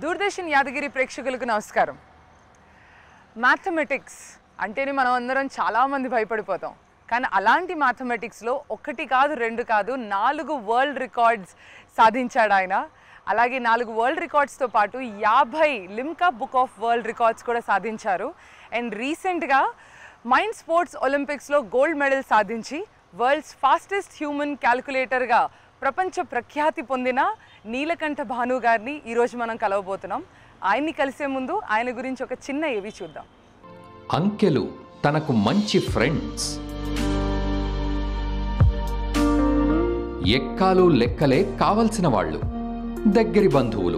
దూరదర్శన్ యాదగిరి ప్రేక్షకులకు నమస్కారం మ్యాథమెటిక్స్ అంటేనే మనం అందరం చాలామంది భయపడిపోతాం కానీ అలాంటి మ్యాథమెటిక్స్లో ఒకటి కాదు రెండు కాదు నాలుగు వరల్డ్ రికార్డ్స్ సాధించాడు ఆయన అలాగే నాలుగు వరల్డ్ రికార్డ్స్తో పాటు యాభై Limca book of world records కూడా సాధించారు అండ్ రీసెంట్గా మైండ్ స్పోర్ట్స్ ఒలింపిక్స్లో గోల్డ్ మెడల్ సాధించి వరల్డ్స్ ఫాస్టెస్ట్ హ్యూమన్ క్యాలిక్యులేటర్గా ప్రపంచ ప్రఖ్యాతి పొందిన నీలకంఠ భాను గారిని ఈరోజు మనం కలవబోతున్నాం ఆయన్ని కలిసే ముందు ఆయన గురించి ఒక చిన్న ఏవి చూద్దాం అంకెలు తనకు మంచి ఫ్రెండ్స్ ఎక్కాలు లెక్కలే కావలసిన వాళ్ళు దగ్గరి బంధువులు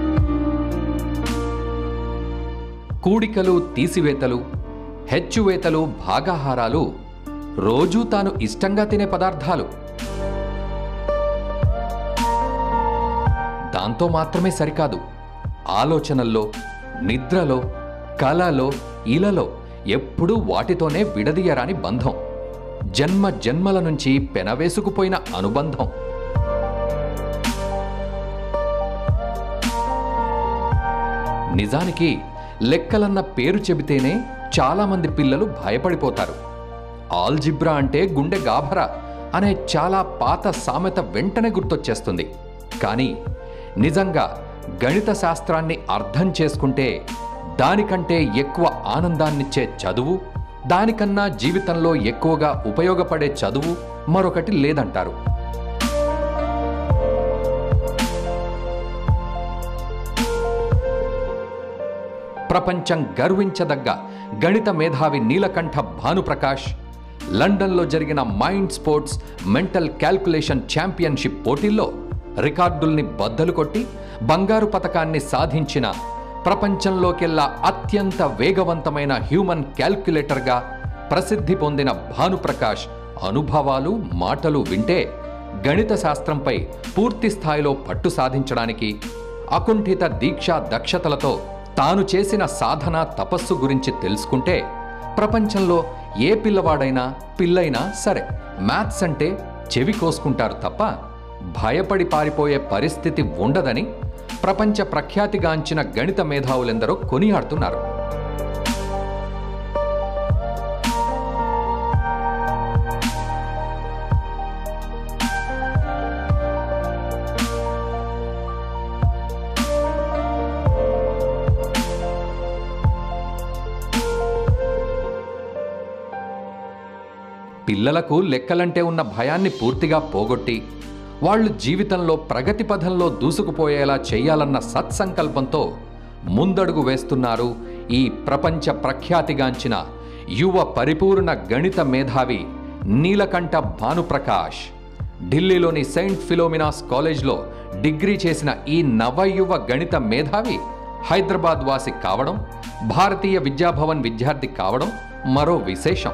కూడికలు తీసివేతలు హెచ్చువేతలు భాగాహారాలు రోజూ తాను ఇష్టంగా తినే పదార్థాలు దాంతో మాత్రమే సరికాదు ఆలోచనల్లో నిద్రలో కలలో ఇలలో ఎప్పుడూ వాటితోనే విడదీయరాని బంధం జన్మ జన్మల నుంచి పెనవేసుకుపోయిన అనుబంధం నిజానికి లెక్కలన్న పేరు చెబితేనే చాలామంది పిల్లలు భయపడిపోతారు ఆల్జిబ్రా అంటే గుండె గాభరా అనే చాలా పాత సామెత వెంటనే గుర్తొచ్చేస్తుంది కానీ నిజంగా గణిత శాస్త్రాన్ని అర్థం చేసుకుంటే దానికంటే ఎక్కువ ఆనందాన్నిచ్చే చదువు దానికన్నా జీవితంలో ఎక్కువగా ఉపయోగపడే చదువు మరొకటి లేదంటారు ప్రపంచం గర్వించదగ్గ గణిత మేధావి నీలకంఠ భానుప్రకాష్ లండన్లో జరిగిన mind sports mental calculation championship పోటీల్లో రికార్డుల్ని బద్దలు కొట్టి బంగారు పతకాన్ని సాధించిన ప్రపంచంలోకెల్లా అత్యంత వేగవంతమైన హ్యూమన్ క్యాల్కులేటర్గా ప్రసిద్ధి పొందిన భానుప్రకాష్ అనుభవాలు మాటలు వింటే గణిత శాస్త్రంపై పూర్తి స్థాయిలో పట్టు సాధించడానికి అకుంఠిత దీక్షా దక్షతలతో తాను చేసిన సాధన తపస్సు గురించి తెలుసుకుంటే ప్రపంచంలో ఏ పిల్లవాడైనా పిల్లైనా సరే మ్యాథ్స్ అంటే చెవి కోసుకుంటారు తప్ప భయపడి పారిపోయే పరిస్థితి ఉండదని ప్రపంచ ప్రఖ్యాతిగాంచిన గణిత మేధావులెందరో కొనియాడుతున్నారు పిల్లలకు లెక్కలంటే ఉన్న భయాన్ని పూర్తిగా పోగొట్టి వాళ్ళు జీవితంలో ప్రగతి పథంలో దూసుకుపోయేలా చేయాలన్న సత్సంకల్పంతో ముందడుగు వేస్తున్నారు ఈ ప్రపంచ ప్రఖ్యాతిగాంచిన యువ పరిపూర్ణ గణిత మేధావి నీలకంఠ భానుప్రకాష్ ఢిల్లీలోని సెయింట్ ఫిలోమినాస్ కాలేజ్లో డిగ్రీ చేసిన ఈ నవయువ గణిత మేధావి హైదరాబాద్ వాసి కావడం భారతీయ విద్యాభవన్ విద్యార్థి కావడం మరో విశేషం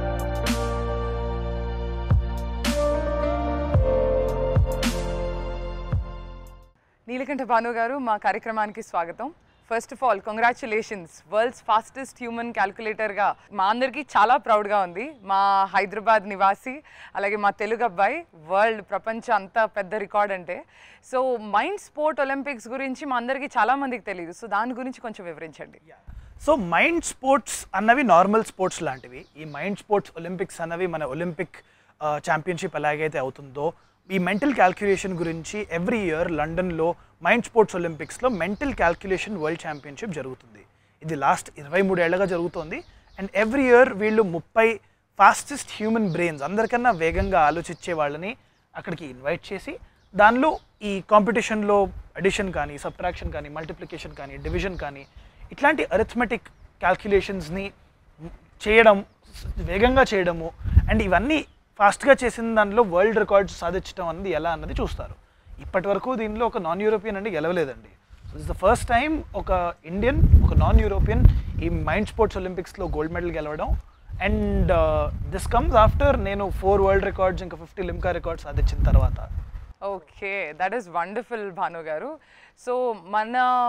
నీలకంఠ భాను గారు మా కార్యక్రమానికి స్వాగతం first of all congratulations world's fastest human క్యాల్కులేటర్గా మా అందరికీ చాలా ప్రౌడ్గా ఉంది మా హైదరాబాద్ నివాసి అలాగే మా తెలుగు అబ్బాయి వరల్డ్ ప్రపంచ అంత పెద్ద రికార్డ్ అంటే సో మైండ్ స్పోర్ట్ ఒలింపిక్స్ గురించి మా అందరికీ చాలా మందికి తెలియదు సో దాని గురించి కొంచెం వివరించండి సో మైండ్ స్పోర్ట్స్ అన్నవి నార్మల్ స్పోర్ట్స్ లాంటివి ఈ మైండ్ స్పోర్ట్స్ ఒలింపిక్స్ అన్నవి మన ఒలింపిక్ ఛాంపియన్షిప్ ఎలాగైతే అవుతుందో ఈ మెంటల్ క్యాల్కులేషన్ గురించి ఎవ్రీ ఇయర్ లండన్లో మైండ్ స్పోర్ట్స్ ఒలింపిక్స్లో మెంటల్ క్యాల్కులేషన్ వరల్డ్ ఛాంపియన్షిప్ జరుగుతుంది ఇది లాస్ట్ ఇరవై మూడేళ్లుగా జరుగుతోంది అండ్ ఎవ్రీ ఇయర్ వీళ్ళు ముప్పై ఫాస్టెస్ట్ హ్యూమన్ బ్రెయిన్స్ అందరికన్నా వేగంగా ఆలోచించే వాళ్ళని అక్కడికి ఇన్వైట్ చేసి దానిలో ఈ కాంపిటీషన్లో అడిషన్ కానీ సబ్ట్రాక్షన్ కానీ మల్టిప్లికేషన్ కానీ డివిజన్ కానీ ఇట్లాంటి అరిథమెటిక్ క్యాల్కులేషన్స్ని చేయడం వేగంగా చేయడము అండ్ ఇవన్నీ ఫాస్ట్గా చేసిన దానిలో వరల్డ్ రికార్డ్స్ సాధించడం అన్నది ఎలా అన్నది చూస్తారు ఇప్పటి వరకు దీనిలో ఒక నాన్ యూరోపియన్ అంటే గెలవలేదండి so it's the first time ఒక ఇండియన్ ఒక నాన్ యూరోపియన్ ఈ మైండ్ స్పోర్ట్స్ ఒలింపిక్స్లో గోల్డ్ మెడల్ గెలవడం అండ్ దిస్ కమ్స్ ఆఫ్టర్ నేను ఫోర్ వరల్డ్ రికార్డ్స్ ఇంకా ఫిఫ్టీ లిమ్కా రికార్డ్స్ సాధించిన తర్వాత okay that is wonderful Bhanu గారు సో మన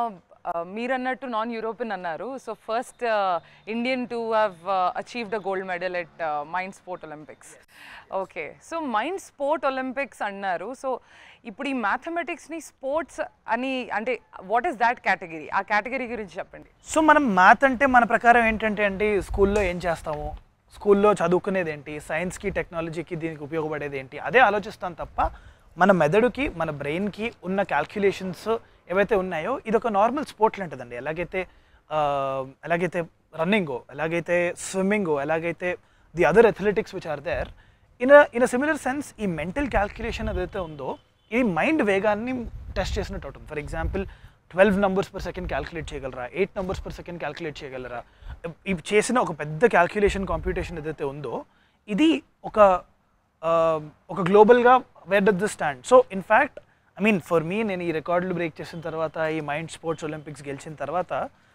మీరన్నట్టు నాన్ యూరోపియన్ అన్నారు so first Indian to have achieved a gold medal at mind sport Olympics okay so mind sport Olympics అన్నారు so ఇప్పుడు ఈ మ్యాథమెటిక్స్ని స్పోర్ట్స్ అని అంటే వాట్ ఈస్ దాట్ కేటగిరీ ఆ కేటగిరీ గురించి చెప్పండి సో మనం మ్యాథ్ అంటే మన ప్రకారం ఏంటంటే అండి స్కూల్లో ఏం చేస్తాము స్కూల్లో చదువుకునేది ఏంటి సైన్స్కి టెక్నాలజీకి దీనికి ఉపయోగపడేది ఏంటి అదే ఆలోచిస్తాం తప్ప మన మెదడుకి మన బ్రెయిన్కి ఉన్న క్యాల్కులేషన్స్ ఏవైతే ఉన్నాయో ఇది ఒక నార్మల్ స్పోర్ట్ లాంటిదండి ఎలాగైతే ఆ, ఎలాగైతే రన్నింగో ఎలాగైతే స్విమ్మింగో ఎలాగైతే the other athletics which are there in in a similar sense ఈ మెంటల్ క్యాల్కులేషన్ ఏదైతే ఉందో ఇది మైండ్ వేగాన్ని టెస్ట్ చేసినట్టు అవుతుంది for example twelve numbers per second calculate చేయగలరా eight numbers per second calculate చేయగలరా ఇవి చేసిన ఒక పెద్ద క్యాల్కులేషన్ కాంప్యూటేషన్ ఏదైతే ఉందో ఇది ఒక ఆ, ఒక గ్లోబల్గా where does this stand so in fact I mean for me నేను ఈ రికార్డులు బ్రేక్ చేసిన తర్వాత ఈ మైండ్ స్పోర్ట్స్ ఒలింపిక్స్ గెలిచిన తర్వాత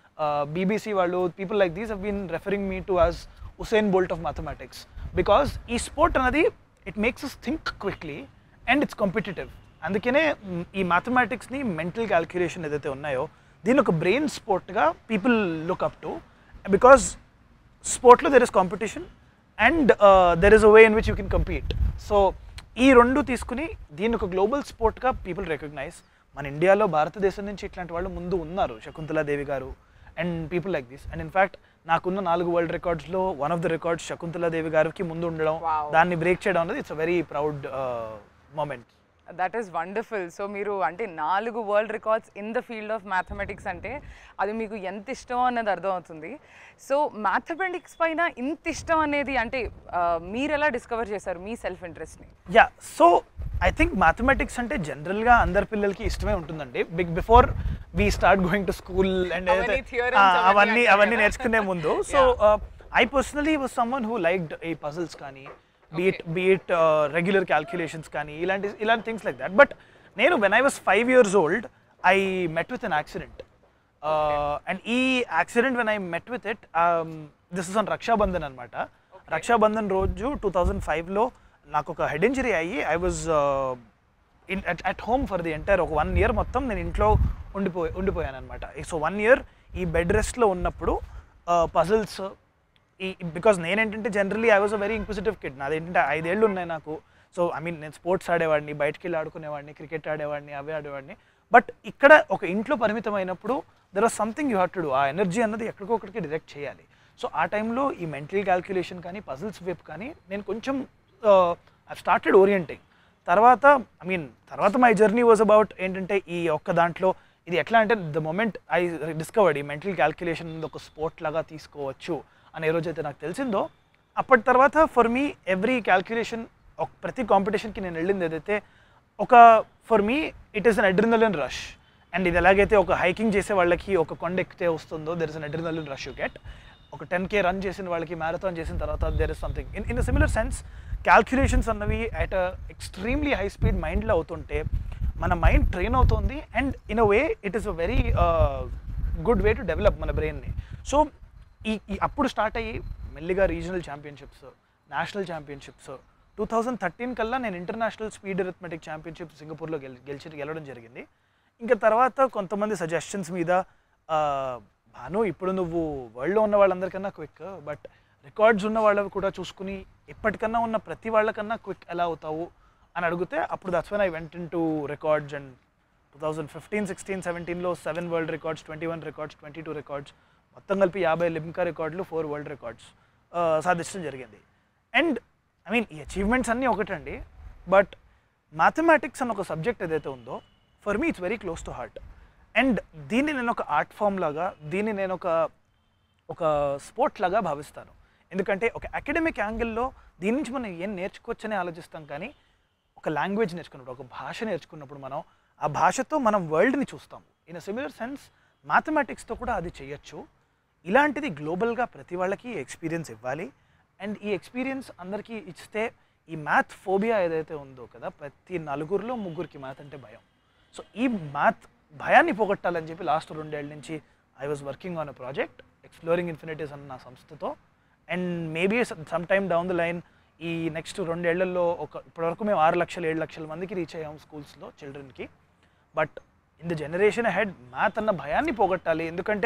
బీబీసీ వాళ్ళు పీపుల్ లైక్ దీస్ హీన్ referring me to as Usain Bolt of mathematics because ఈ స్పోర్ట్ అనేది it makes us think quickly and it's competitive అందుకనే మ్, ఈ మ్యాథమెటిక్స్ని మెంటల్ క్యాల్కులేషన్ ఏదైతే ఉన్నాయో దీని ఒక బ్రెయిన్ స్పోర్ట్గా people look up to because స్పోర్ట్లో there is competition and there is a way in which you can compete so ఈ రెండు తీసుకుని దీన్ని ఒక గ్లోబల్ స్పోర్ట్గా పీపుల్ రికగ్నైజ్ మన ఇండియాలో భారతదేశం నుంచి ఇట్లాంటి వాళ్ళు ముందు ఉన్నారు Shakuntala Devi garu and people like this and in fact నాకున్న నాలుగు వరల్డ్ రికార్డ్స్లో one of the records Shakuntala Devi గారికి ముందు ఉండడం Wow. దాన్ని బ్రేక్ చేయడం అనేది it's a very proud moment that is wonderful so మీరు అంటే నాలుగు world records in the field of mathematics అంటే అది మీకు ఎంత ఇష్టం అన్నది అర్థమవుతుంది సో మ్యాథమెటిక్స్ పైన ఇంత ఇష్టం అనేది అంటే ఆ, మీరు ఎలా డిస్కవర్ చేశారు మీ సెల్ఫ్ ఇంట్రెస్ట్ని yeah so I think mathematics అంటే జనరల్గా అందరి పిల్లలకి ఇష్టమే ఉంటుందండి big before we start going to school and అవన్నీ theorems అవన్నీ అవన్నీ అంటారు అవన్నీ కదా. నేర్చుకునే ముందు so I personally was someone who liked ఈ పజిల్స్ కానీ బీట్ బీట్ రెగ్యులర్ క్యాల్కులేషన్స్ కానీ ఇలాంటి ఇలాంటి థింగ్స్ లైక్ దట్ బట్ నేను when I was five years old I met with an accident and ఈ accident when I met with it this is on Rakshabandhan అనమాట రక్షాబంధన్ రోజు two thousand ఫైవ్లో నాకు ఒక హెడ్ ఇంజరీ అయ్యి I was in at at home for the entire ఒక one year మొత్తం నేను ఇంట్లో ఉండిపోయి ఉండిపోయాను అనమాట సో వన్ ఇయర్ ఈ బెడ్ రెస్ట్లో ఉన్నప్పుడు పజిల్స్ ఈ బికాజ్ నేనేంటంటే generally I was a very inquisitive kid నాదేంటంటే ఐదేళ్ళు ఉన్నాయి నాకు సో ఐ మీన్ నేను స్పోర్ట్స్ ఆడేవాడిని బయటికి వెళ్ళి ఆడుకునేవాడిని క్రికెట్ ఆడేవాడిని అవే ఆడేవాడిని బట్ ఇక్కడ ఒక ఇంట్లో పరిమితమైనప్పుడు there are something you have to do ఆ ఎనర్జీ అన్నది ఎక్కడికో ఒకటికి డిరెక్ట్ చేయాలి సో ఆ టైంలో ఈ మెంటల్ క్యాల్కులేషన్ కానీ పజిల్స్ వైపు కానీ నేను కొంచెం ఐ స్టార్టెడ్ ఓరియంటింగ్ తర్వాత ఐ మీన్ తర్వాత మై జర్నీ వాజ్ అబౌట్ ఏంటంటే ఈ ఒక్క దాంట్లో ఇది ఎట్లా అంటే ద మొమెంట్ ఐ డిస్కవర్డ్ ఈ మెంటల్ క్యాల్కులేషన్ ఒక స్పోర్ట్ లాగా తీసుకోవచ్చు అని ఏ రోజైతే నాకు తెలిసిందో అప్పటి తర్వాత ఫర్ మీ ఎవ్రీ క్యాల్కులేషన్ ప్రతి కాంపిటీషన్కి నేను వెళ్ళింది ఏదైతే ఒక for me it is an adrenaline rush and ఇది ఎలాగైతే ఒక హైకింగ్ చేసే వాళ్ళకి ఒక కొండ ఎక్కితే వస్తుందో there is an adrenaline rush you get ఒక టెన్ కే రన్ చేసిన వాళ్ళకి మ్యారథాన్ చేసిన తర్వాత there is something in in a similar sense calculations అన్నవి అట్ ఎక్స్ట్రీమ్లీ హై స్పీడ్ మైండ్లో అవుతుంటే మన మైండ్ ట్రైన్ అవుతుంది and in a way it is a very good way to develop మన బ్రెయిన్ని సో ఈ ఈ అప్పుడు స్టార్ట్ అయ్యి మెల్లిగా regional championships national championships two thousand thirteen కల్లా నేను ఇంటర్నేషనల్ స్పీడ్ అరిథమెటిక్ ఛాంపియన్షిప్ సింగపూర్లో గెలి గెలిచి గెలవడం జరిగింది ఇంకా తర్వాత కొంతమంది సజెషన్స్ మీద ఆ, భాను ఇప్పుడు నువ్వు వరల్డ్లో ఉన్న వాళ్ళందరికన్నా క్విక్ బట్ రికార్డ్స్ ఉన్న వాళ్ళవి కూడా చూసుకుని ఇప్పటికన్నా ఉన్న ప్రతి వాళ్ళకన్నా క్విక్ ఎలా అవుతావు అని అడిగితే అప్పుడు that's when I went in to records and two thousand fifteen sixteen సెవెంటీన్లో seven world records twenty one records twenty two records మొత్తం కలిపి యాభై లిమ్కా రికార్డులు ఫోర్ వరల్డ్ రికార్డ్స్ సాధించడం జరిగింది అండ్ ఐ మీన్ ఈ అచీవ్మెంట్స్ అన్నీ ఒకటండి బట్ మ్యాథమెటిక్స్ అన్న ఒక సబ్జెక్ట్ ఏదైతే ఉందో for me it's very close to heart and దీన్ని నేను ఒక ఆర్ట్ ఫామ్ లాగా దీన్ని నేను ఒక ఒక స్పోర్ట్ లాగా భావిస్తాను ఎందుకంటే ఒక అకాడమిక్ యాంగిల్లో దీని నుంచి మనం ఏం నేర్చుకోవచ్చని ఆలోచిస్తాం కానీ ఒక లాంగ్వేజ్ నేర్చుకున్నప్పుడు ఒక భాష నేర్చుకున్నప్పుడు మనం ఆ భాషతో మనం వరల్డ్ని చూస్తాం ఇన్ అ సిమిలర్ సెన్స్ మ్యాథమెటిక్స్తో కూడా అది చేయొచ్చు ఇలాంటిది గ్లోబల్గా ప్రతి వాళ్ళకి ఎక్స్పీరియన్స్ ఇవ్వాలి అండ్ ఈ ఎక్స్పీరియన్స్ అందరికీ ఇస్తే ఈ మ్యాథ్ ఫోబియా ఏదైతే ఉందో కదా ప్రతి నలుగురిలో ముగ్గురికి మ్యాథ్ అంటే భయం సో ఈ మ్యాథ్ భయాన్ని పోగొట్టాలని చెప్పి లాస్ట్ రెండేళ్ళ నుంచి I was working on a project exploring infinities అన్న నా సంస్థతో and maybe some time down the line ఈ నెక్స్ట్ రెండేళ్లలో ఒక ఇప్పటివరకు మేము ఆరు లక్షలు ఏడు లక్షల మందికి రీచ్ అయ్యాము స్కూల్స్లో చిల్డ్రన్కి but in the generation head math అన్న భయాన్ని పోగొట్టాలి ఎందుకంటే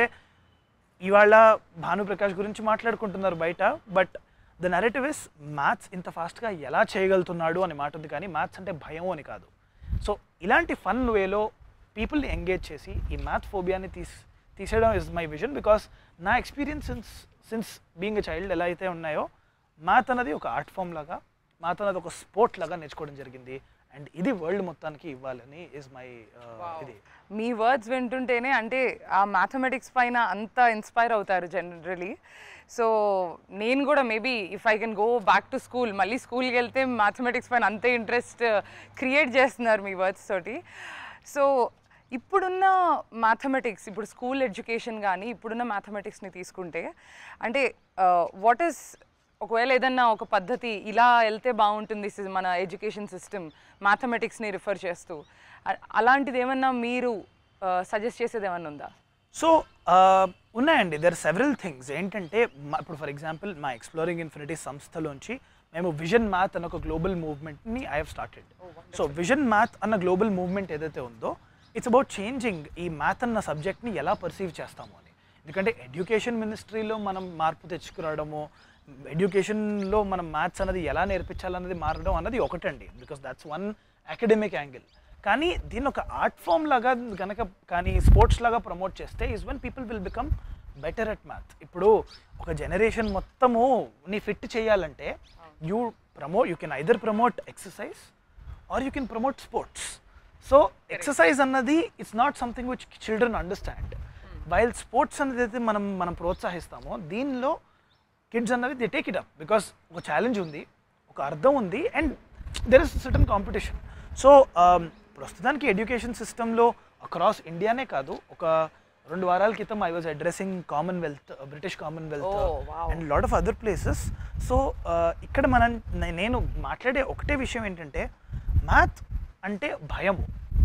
ఇవాళ భానుప్రకాష్ గురించి మాట్లాడుకుంటున్నారు బయట but the narrative is maths ఇంత ఫాస్ట్గా ఎలా చేయగలుగుతున్నాడు అని మాట ఉంది కానీ మ్యాథ్స్ అంటే భయం అని కాదు సో ఇలాంటి ఫన్ వేలో పీపుల్ని ఎంగేజ్ చేసి ఈ మ్యాథ్ ఫోబియాని తీసి తీసేయడం ఇస్ మై విజన్ బికాస్ నా experience since since being a child ఎలా అయితే ఉన్నాయో మ్యాథ్ అన్నది ఒక ఆర్ట్ ఫామ్ లాగా మ్యాథ్ అన్నది ఒక స్పోర్ట్ లాగా నేర్చుకోవడం జరిగింది అండ్ ఇది వరల్డ్ మొత్తానికి ఇవ్వాలని ఇస్ మై ఇది మీ వర్డ్స్ వింటుంటేనే అంటే ఆ మ్యాథమెటిక్స్ పైన అంత ఇన్స్పైర్ అవుతారు జనరలీ సో నేను కూడా maybe if I can go back to school మళ్ళీ స్కూల్కి వెళ్తే మ్యాథమెటిక్స్ పైన అంతే ఇంట్రెస్ట్ క్రియేట్ చేస్తున్నారు మీ వర్డ్స్ తోటి సో ఇప్పుడున్న మ్యాథమెటిక్స్ ఇప్పుడు స్కూల్ ఎడ్యుకేషన్ కానీ ఇప్పుడున్న మ్యాథమెటిక్స్ని తీసుకుంటే అంటే వాట్ ఈస్ ఒకవేళ ఏదన్నా ఒక పద్ధతి ఇలా వెళ్తే బాగుంటుంది సి- మన ఎడ్యుకేషన్ సిస్టమ్ మ్యాథమెటిక్స్ని రిఫర్ చేస్తూ అ- అలాంటిది ఏమన్నా మీరు సజెస్ట్ చేసేది ఏమన్నా ఉందా సో ఉన్నాయండి దర్ సెవరల్ థింగ్స్ ఏంటంటే మా- ఇప్పుడు ఫర్ ఎగ్జాంపుల్ మా ఎక్స్ప్లోరింగ్ ఇన్ఫినిటీ సంస్థలోంచి మేము విజన్ మ్యాథ్ అన్న ఒక గ్లోబల్ మూవ్మెంట్ని I have started so vision math అన్న గ్లోబల్ మూవ్మెంట్ ఏదైతే ఉందో ఇట్స్ అబౌట్ చేంజింగ్ ఈ మ్యాథ్ అన్న సబ్జెక్ట్ని ఎలా పర్సీవ్ చేస్తాము అని ఎందుకంటే ఎడ్యుకేషన్ మినిస్ట్రీలో మనం మార్పు తెచ్చుకురావడము ఎడ్యుకేషన్లో మనం మ్యాథ్స్ అనేది ఎలా నేర్పించాలన్నది మారడం అన్నది ఒకటండి because that's one academic angle కానీ దీన్ని ఒక ఆర్ట్ ఫామ్ లాగా కనుక కానీ స్పోర్ట్స్ లాగా ప్రమోట్ చేస్తే is one people will become better at math ఇప్పుడు ఒక జనరేషన్ మొత్తము నీ ఫిట్ చేయాలంటే you promote you can either promote exercise or you can promote sports so exercise అన్నది it's not something which children understand while sports అనేది అయితే మనం మనం ప్రోత్సహిస్తామో దీనిలో కిడ్స్ అన్నది they take it up because ఒక ఛాలెంజ్ ఉంది ఒక అర్థం ఉంది and there is certain competition so ప్రస్తుతానికి ఎడ్యుకేషన్ సిస్టంలో అక్రాస్ ఇండియానే కాదు ఒక రెండు వారాల క్రితం I was addressing commonwealth British commonwealth Oh, wow. And lot of other places so ఇక్కడ మనం నే- నేను మాట్లాడే ఒకటే విషయం ఏంటంటే మ్యాథ్ అంటే భయము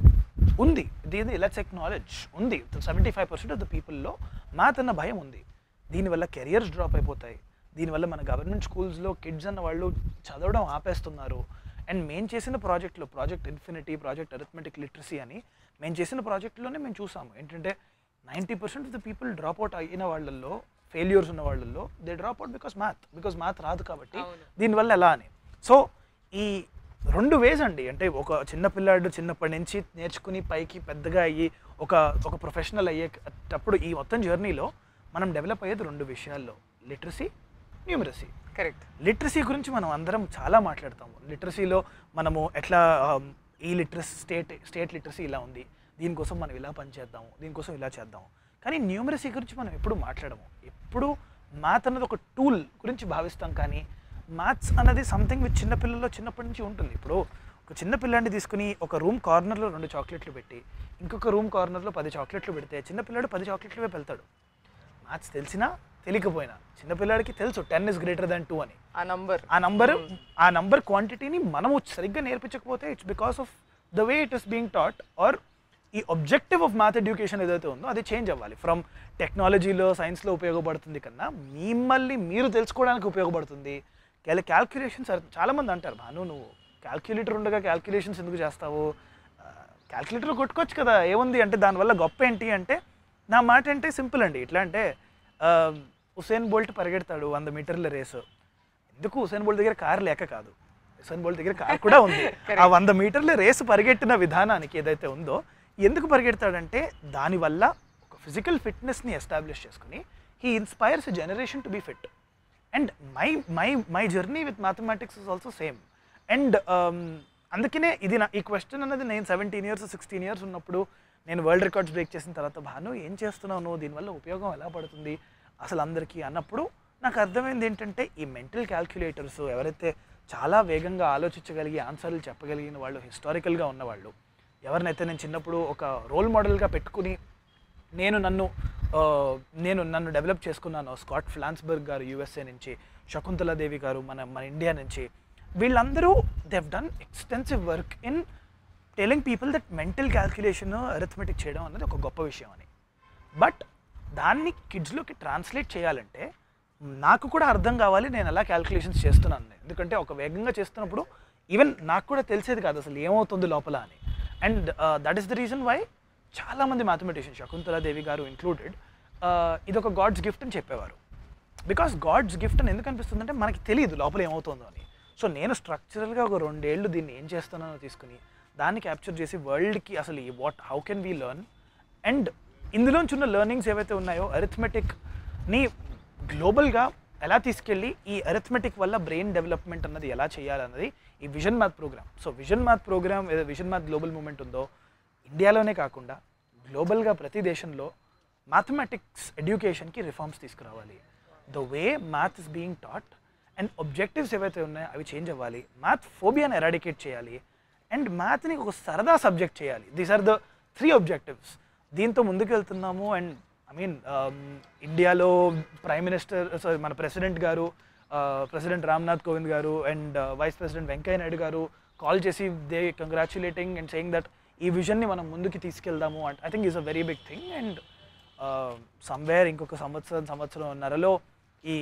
ఉంది దీని లెట్స్ ఎక్నాలెడ్జ్ ఉంది seventy five percent of the పీపుల్లో మ్యాథ్ అన్న భయం ఉంది దీనివల్ల కెరియర్స్ డ్రాప్ అయిపోతాయి దీనివల్ల మన గవర్నమెంట్ స్కూల్స్లో కిడ్స్ అన్న వాళ్ళు చదవడం ఆపేస్తున్నారు అండ్ మేము చేసిన ప్రాజెక్ట్లో project infinity project arithmetic literacy అని మేము చేసిన ప్రాజెక్ట్లోనే మేము చూసాము ఏంటంటే ninety percent of the people drop out అయిన వాళ్ళల్లో ఫెయిల్యూర్స్ ఉన్న వాళ్ళల్లో they drop out because math because math రాదు కాబట్టి దీనివల్ల ఎలా అని సో ఈ రెండు వేస్ అండి అంటే ఒక చిన్న పిల్లాడు చిన్నప్పటి నుంచి నేర్చుకుని పైకి పెద్దగా అయ్యి ఒక ఒక ప్రొఫెషనల్ అయ్యేటప్పుడు ఈ మొత్తం జర్నీలో మనం డెవలప్ అయ్యేది రెండు విషయాల్లో లిటరసీ న్యూమరసీ కరెక్ట్ లిటరసీ గురించి మనం అందరం చాలా మాట్లాడతాము లిటరసీలో మనము ఎట్లా ఆమ్, ఈ లిటరసీ స్టేట్ స్టేట్ లిటరసీ ఇలా ఉంది దీనికోసం మనం ఇలా పనిచేద్దాము దీనికోసం ఇలా చేద్దాము కానీ న్యూమరసీ గురించి మనం ఎప్పుడు మాట్లాడము ఎప్పుడు మ్యాథ్ అన్నది ఒక టూల్ గురించి భావిస్తాం కానీ మ్యాథ్స్ అన్నది సంథింగ్ విత్ చిన్నపిల్లల్లో చిన్నప్పటి నుంచి ఉంటుంది ఇప్పుడు ఒక చిన్న పిల్లాడిని తీసుకుని ఒక రూమ్ కార్నర్లో రెండు చాక్లెట్లు పెట్టి ఇంకొక రూమ్ కార్నర్లో పది చాక్లెట్లు పెడితే చిన్నపిల్లాడు పది చాక్లెట్లు వైపు వెళ్తాడు మ్యాథ్స్ తెలిసినా తెలియకపోయినా చిన్నపిల్లాడికి తెలుసు ten is greater than two అని ఆ నంబర్ ఆ నంబర్ ఆ నంబర్ క్వాంటిటీని మనము సరిగ్గా నేర్పించకపోతే it's because of the way it is being taught or ఈ ఒబ్జెక్టివ్ ఆఫ్ మ్యాథ్ ఎడ్యుకేషన్ ఏదైతే ఉందో అది చేంజ్ అవ్వాలి ఫ్రమ్ టెక్నాలజీలో సైన్స్లో ఉపయోగపడుతుంది కన్నా మిమ్మల్ని మీరు తెలుసుకోవడానికి ఉపయోగపడుతుంది క్యాలి క్యాల్కులేషన్స్ చాలామంది అంటారు భాను నువ్వు క్యాల్కులేటర్ ఉండగా క్యాల్కులేషన్స్ ఎందుకు చేస్తావు క్యాల్కులేటర్ కొట్టుకోవచ్చు కదా ఏముంది అంటే దానివల్ల గొప్ప ఏంటి అంటే నా మాట అంటే సింపుల్ అండి ఎట్లా అంటే ఆ, ఉసేన్ బోల్ట్ పరిగెడతాడు వంద మీటర్ల రేసు ఎందుకు హుసేన్ బోల్ట్ దగ్గర కార్ లేక కాదు హుసేన్ బోల్ట్ దగ్గర కార్ కూడా ఉంది ఆ వంద మీటర్ల రేసు పరిగెట్టిన విధానానికి ఏదైతే ఉందో ఎందుకు పరిగెడతాడంటే దానివల్ల ఒక ఫిజికల్ ఫిట్నెస్ని ఎస్టాబ్లిష్ చేసుకుని he inspires generation to be fit and my my my journey with mathematics is also same and అందుకనే ఇది నా ఈ క్వశ్చన్ అనేది నేను సెవెంటీన్ ఇయర్స్ సిక్స్టీన్ ఇయర్స్ ఉన్నప్పుడు నేను వరల్డ్ రికార్డ్స్ బ్రేక్ చేసిన తర్వాత భాను ఏం చేస్తున్నావు నువ్వు దీనివల్ల ఉపయోగం ఎలా పడుతుంది అసలు అందరికీ అన్నప్పుడు నాకు అర్థమైంది ఏంటంటే ఈ మెంటల్ క్యాల్కులేటర్స్ ఎవరైతే చాలా వేగంగా ఆలోచించగలిగి ఆన్సర్లు చెప్పగలిగిన వాళ్ళు హిస్టారికల్గా ఉన్నవాళ్ళు ఎవరినైతే నేను చిన్నప్పుడు ఒక రోల్ మోడల్గా పెట్టుకుని నేను నన్ను ఆ, నేను నన్ను డెవలప్ చేసుకున్నాను స్కాట్ ఫ్లాన్స్బర్గ్ గారు యూఎస్ఏ నుంచి శకుంతలాదేవి గారు మన మన ఇండియా నుంచి వీళ్ళందరూ they've done extensive work in telling people that mental calculation arithmetic చేయడం అన్నది ఒక గొప్ప విషయం అని బట్ దాన్ని కిడ్స్లోకి ట్రాన్స్లేట్ చేయాలంటే నాకు కూడా అర్థం కావాలి నేను ఎలా క్యాల్కులేషన్స్ చేస్తున్నాను అని. ఎందుకంటే ఒక వేగంగా చేస్తున్నప్పుడు ఈవెన్ నాకు కూడా తెలిసేది కాదు అసలు ఏమవుతుంది లోపల అని and that is the reason why చాలామంది మ్యాథమెటిషియన్ శకుంతలా దేవి గారు ఇంక్లూడెడ్ ఇది ఒక గాడ్స్ గిఫ్ట్ అని చెప్పేవారు బికాస్ గాడ్స్ గిఫ్ట్ అని ఎందుకు అనిపిస్తుందంటే మనకి తెలియదు లోపల ఏమవుతుందో అని సో నేను స్ట్రక్చరల్గా ఒక రెండేళ్ళు దీన్ని ఏం చేస్తున్నానో తీసుకుని దాన్ని క్యాప్చర్ చేసి వరల్డ్కి అసలు ఈ what how can we learn and ఇందులోంచి ఉన్న లెర్నింగ్స్ ఏవైతే ఉన్నాయో అరిథమెటిక్ని గ్లోబల్గా ఎలా తీసుకెళ్ళి ఈ అరిథమెటిక్ వల్ల బ్రెయిన్ డెవలప్మెంట్ అన్నది ఎలా చేయాలన్నది ఈ vision math program so vision math program ఏదో విజన్ మ్యాథ్ గ్లోబల్ మూమెంట్ ఉందో ఇండియాలోనే కాకుండా గ్లోబల్గా ప్రతి దేశంలో మ్యాథమెటిక్స్ ఎడ్యుకేషన్కి రిఫార్మ్స్ తీసుకురావాలి the way math is being taught and objectives ఏవైతే ఉన్నాయో అవి చేంజ్ అవ్వాలి మ్యాథ్ ఫోబియాని ఎరాడికేట్ చేయాలి అండ్ మ్యాథ్ని ఒక సరదా సబ్జెక్ట్ చేయాలి these are the three objectives దీంతో ముందుకు వెళ్తున్నాము అండ్ ఐ మీన్ ఇండియాలో ప్రైమ్ మినిస్టర్ సారీ మన president garu president Ramnath Kovind garu and vice president Venkaiah Naidu garu call చేసి they congratulating and saying that ఈ విజన్ని మనం ముందుకు తీసుకెళ్దాము and I think is a very big thing and somewhere ఇంకొక సంవత్సరం సంవత్సరంన్నరలో ఈ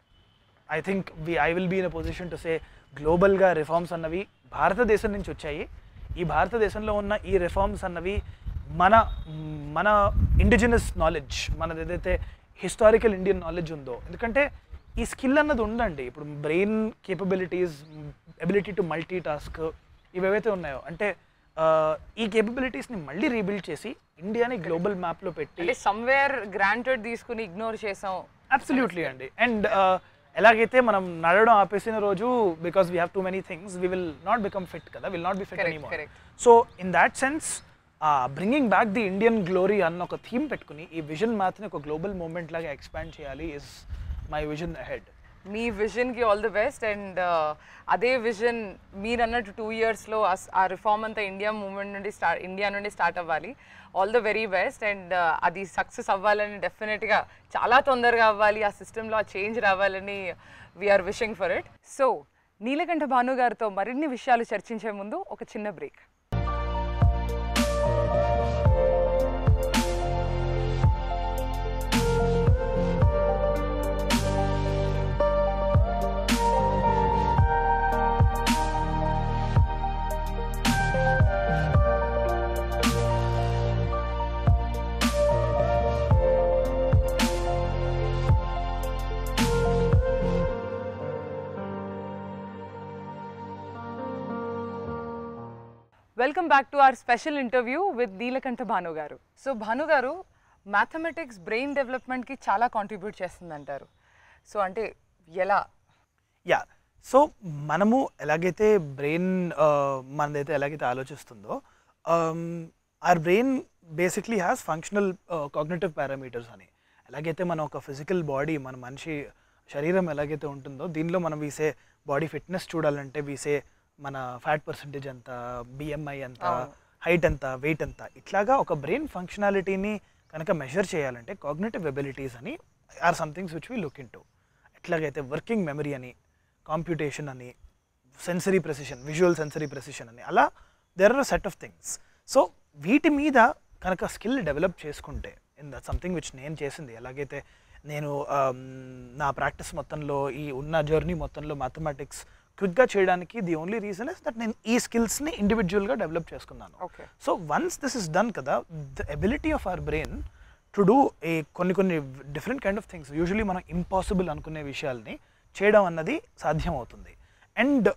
I think we I will be in a position to say గ్లోబల్గా రిఫార్మ్స్ అన్నవి భారతదేశం నుంచి వచ్చాయి ఈ భారతదేశంలో ఉన్న ఈ రిఫార్మ్స్ అన్నవి మన మన ఇండిజినస్ నాలెడ్జ్ మనది ఏదైతే హిస్టారికల్ ఇండియన్ నాలెడ్జ్ ఉందో ఎందుకంటే ఈ స్కిల్ అన్నది ఉందండి ఇప్పుడు brain capabilities ability to multi task ఇవేవైతే ఉన్నాయో అంటే ఆ, ఈ కేపబిలిటీస్ని మళ్ళీ రీబిల్డ్ చేసి ఇండియాని గ్లోబల్ మ్యాప్లో పెట్టి అంటే సమ్వేర్ గ్రాంటెడ్ తీసుకుని ఇగ్నోర్ చేసాం అబ్సల్యూట్లీ అండి అండ్ ఎలాగైతే మనం నడవడం ఆపేసిన రోజు because we have too many things we will not become fit కదా will not be fit Correct, any correct. So in that sense bringing back the Indian glory అన్న ఒక థీమ్ పెట్టుకుని ఈ విజన్ మ్యాథ్ని ఒక గ్లోబల్ మూమెంట్ లాగా expand చేయాలి is my vision ahead మీ విజన్కి ఆల్ ది బెస్ట్ అండ్ అదే విజన్ మీరు అన్నట్టు టూ ఇయర్స్లో ఆ రిఫార్మ్ అంతా ఇండియా మూమెంట్ నుండి స్టార్ట్ ఇండియా నుండి స్టార్ట్ అవ్వాలి all the very best and అది సక్సెస్ అవ్వాలని డెఫినెట్గా చాలా తొందరగా అవ్వాలి ఆ సిస్టంలో ఆ చేంజ్ రావాలని we're wishing for it so Neelakanta Bhanu గారితో మరిన్ని విషయాలు చర్చించే ముందు ఒక చిన్న break welcome back to our special interview with Neelakanta Bhanu గారు సో భాను గారు మ్యాథమెటిక్స్ బ్రెయిన్ డెవలప్మెంట్కి చాలా కాంట్రిబ్యూట్ చేస్తుందంటారు సో అంటే ఎలా యా సో మనము ఎలాగైతే బ్రెయిన్ మనదైతే ఎలాగైతే ఆలోచిస్తుందో our brain basically has functional cognitive parameters అని ఎలాగైతే మనం ఒక ఫిజికల్ బాడీ మన మనిషి శరీరం ఎలాగైతే ఉంటుందో దీనిలో మనం వీసే బాడీ ఫిట్నెస్ చూడాలంటే వీసే మన ఫ్యాట్ పర్సంటేజ్ ఎంత బిఎంఐ ఎంత హైట్ ఎంత వెయిట్ ఎంత ఇట్లాగా ఒక బ్రెయిన్ ఫంక్షనాలిటీని కనుక మెజర్ చేయాలంటే కాగ్నేటివ్ ఎబిలిటీస్ అని are somethings which we look into ఎట్లాగైతే వర్కింగ్ మెమరీ అని కాంప్యూటేషన్ అని sensory precision visual sensory precision అని అలా there are set of things so వీటి మీద కనుక స్కిల్ డెవలప్ చేసుకుంటే ఇన్ ద సంథింగ్ విచ్ నేను చేసింది ఎలాగైతే నేను um, నా ప్రాక్టీస్ మొత్తంలో ఈ ఉన్న జర్నీ మొత్తంలో మ్యాథమెటిక్స్ క్విక్గా చేయడానికి the only reason is that నేను ఈ స్కిల్స్ని ఇండివిజువల్గా డెవలప్ చేసుకున్నాను okay so once this is done కదా the ability of our brain to do a కొన్ని కొన్ని different kind of things usually మనం ఇంపాసిబుల్ అనుకునే విషయాల్ని చేయడం అన్నది సాధ్యం అవుతుంది అండ్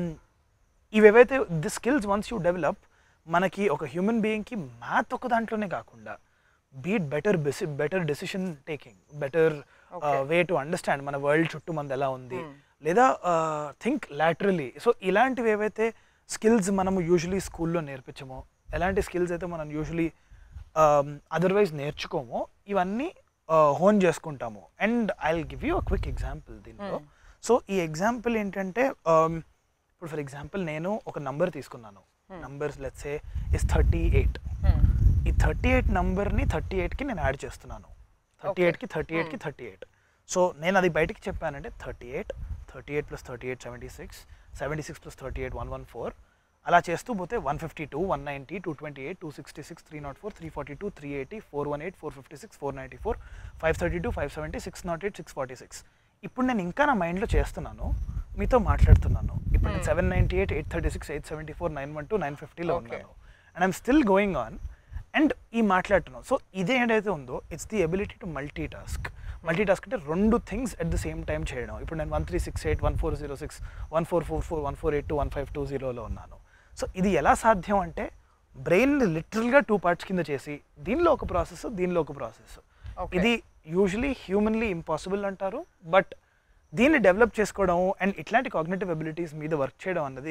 ఇవేవైతే the skills once you develop మనకి ఒక హ్యూమన్ బీయింగ్కి మ్యాథ్ ఒక దాంట్లోనే కాకుండా beat better better decision taking better way to understand మన వరల్డ్ చుట్టూ మనది ఎలా ఉంది లేదా థింక్ లాటరలీ సో ఇలాంటివి ఏవైతే స్కిల్స్ మనము యూజువలీ స్కూల్లో నేర్పించమో ఎలాంటి స్కిల్స్ అయితే మనం యూజువలీ అదర్వైజ్ నేర్చుకోమో ఇవన్నీ హోన్ చేసుకుంటాము and I give you a quick example దీంట్లో సో ఈ ఎగ్జాంపుల్ ఏంటంటే um, ఇప్పుడు ఫర్ ఎగ్జాంపుల్ నేను ఒక నంబర్ తీసుకున్నాను numbers let's say is thirty eight ఈ థర్టీ ఎయిట్ నంబర్ని థర్టీ ఎయిట్కి నేను యాడ్ చేస్తున్నాను థర్టీ ఎయిట్కి థర్టీ ఎయిట్కి థర్టీ ఎయిట్ సో నేను అది బయటికి చెప్పానంటే thirty eight thirty eight plus thirty eight seventy six seventy six plus thirty eight one one four అలా చేస్తూ పోతే one fifty two one ninety two twenty eight two sixty six three nought four three forty two three eighty four one eight four fifty six four ninety four five thirty two five seventy six nought eight six forty six ఇప్పుడు నేను ఇంకా నా మైండ్లో చేస్తున్నాను మీతో మాట్లాడుతున్నాను ఇప్పుడు నేను seven ninety eight eight thirty six eight seventy four nine one two nine ఫిఫ్టీలో Okay. ఉన్నాను and I'm still going on and ఈ మాట్లాడుతున్నాం సో ఇదే ఏదైతే ఉందో it's the ability to multi multitask multitask అంటే రెండు things at the same time చేయడం ఇప్పుడు నేను one three six eight one four zero six one four four four one four eight two one five two జీరోలో ఉన్నాను so ఇది ఎలా సాధ్యం అంటే బ్రెయిన్ లిటరల్గా టూ పార్ట్స్ కింద చేసి దీనిలో ఒక ప్రాసెస్ దీనిలో ఒక ప్రాసెస్ Okay. ఇది యూజువలీ హ్యూమన్లీ ఇంపాసిబుల్ అంటారు బట్ దీన్ని డెవలప్ చేసుకోవడం అండ్ ఇట్లాంటి కాగ్నేటివ్ అబిలిటీస్ మీద వర్క్ చేయడం అన్నది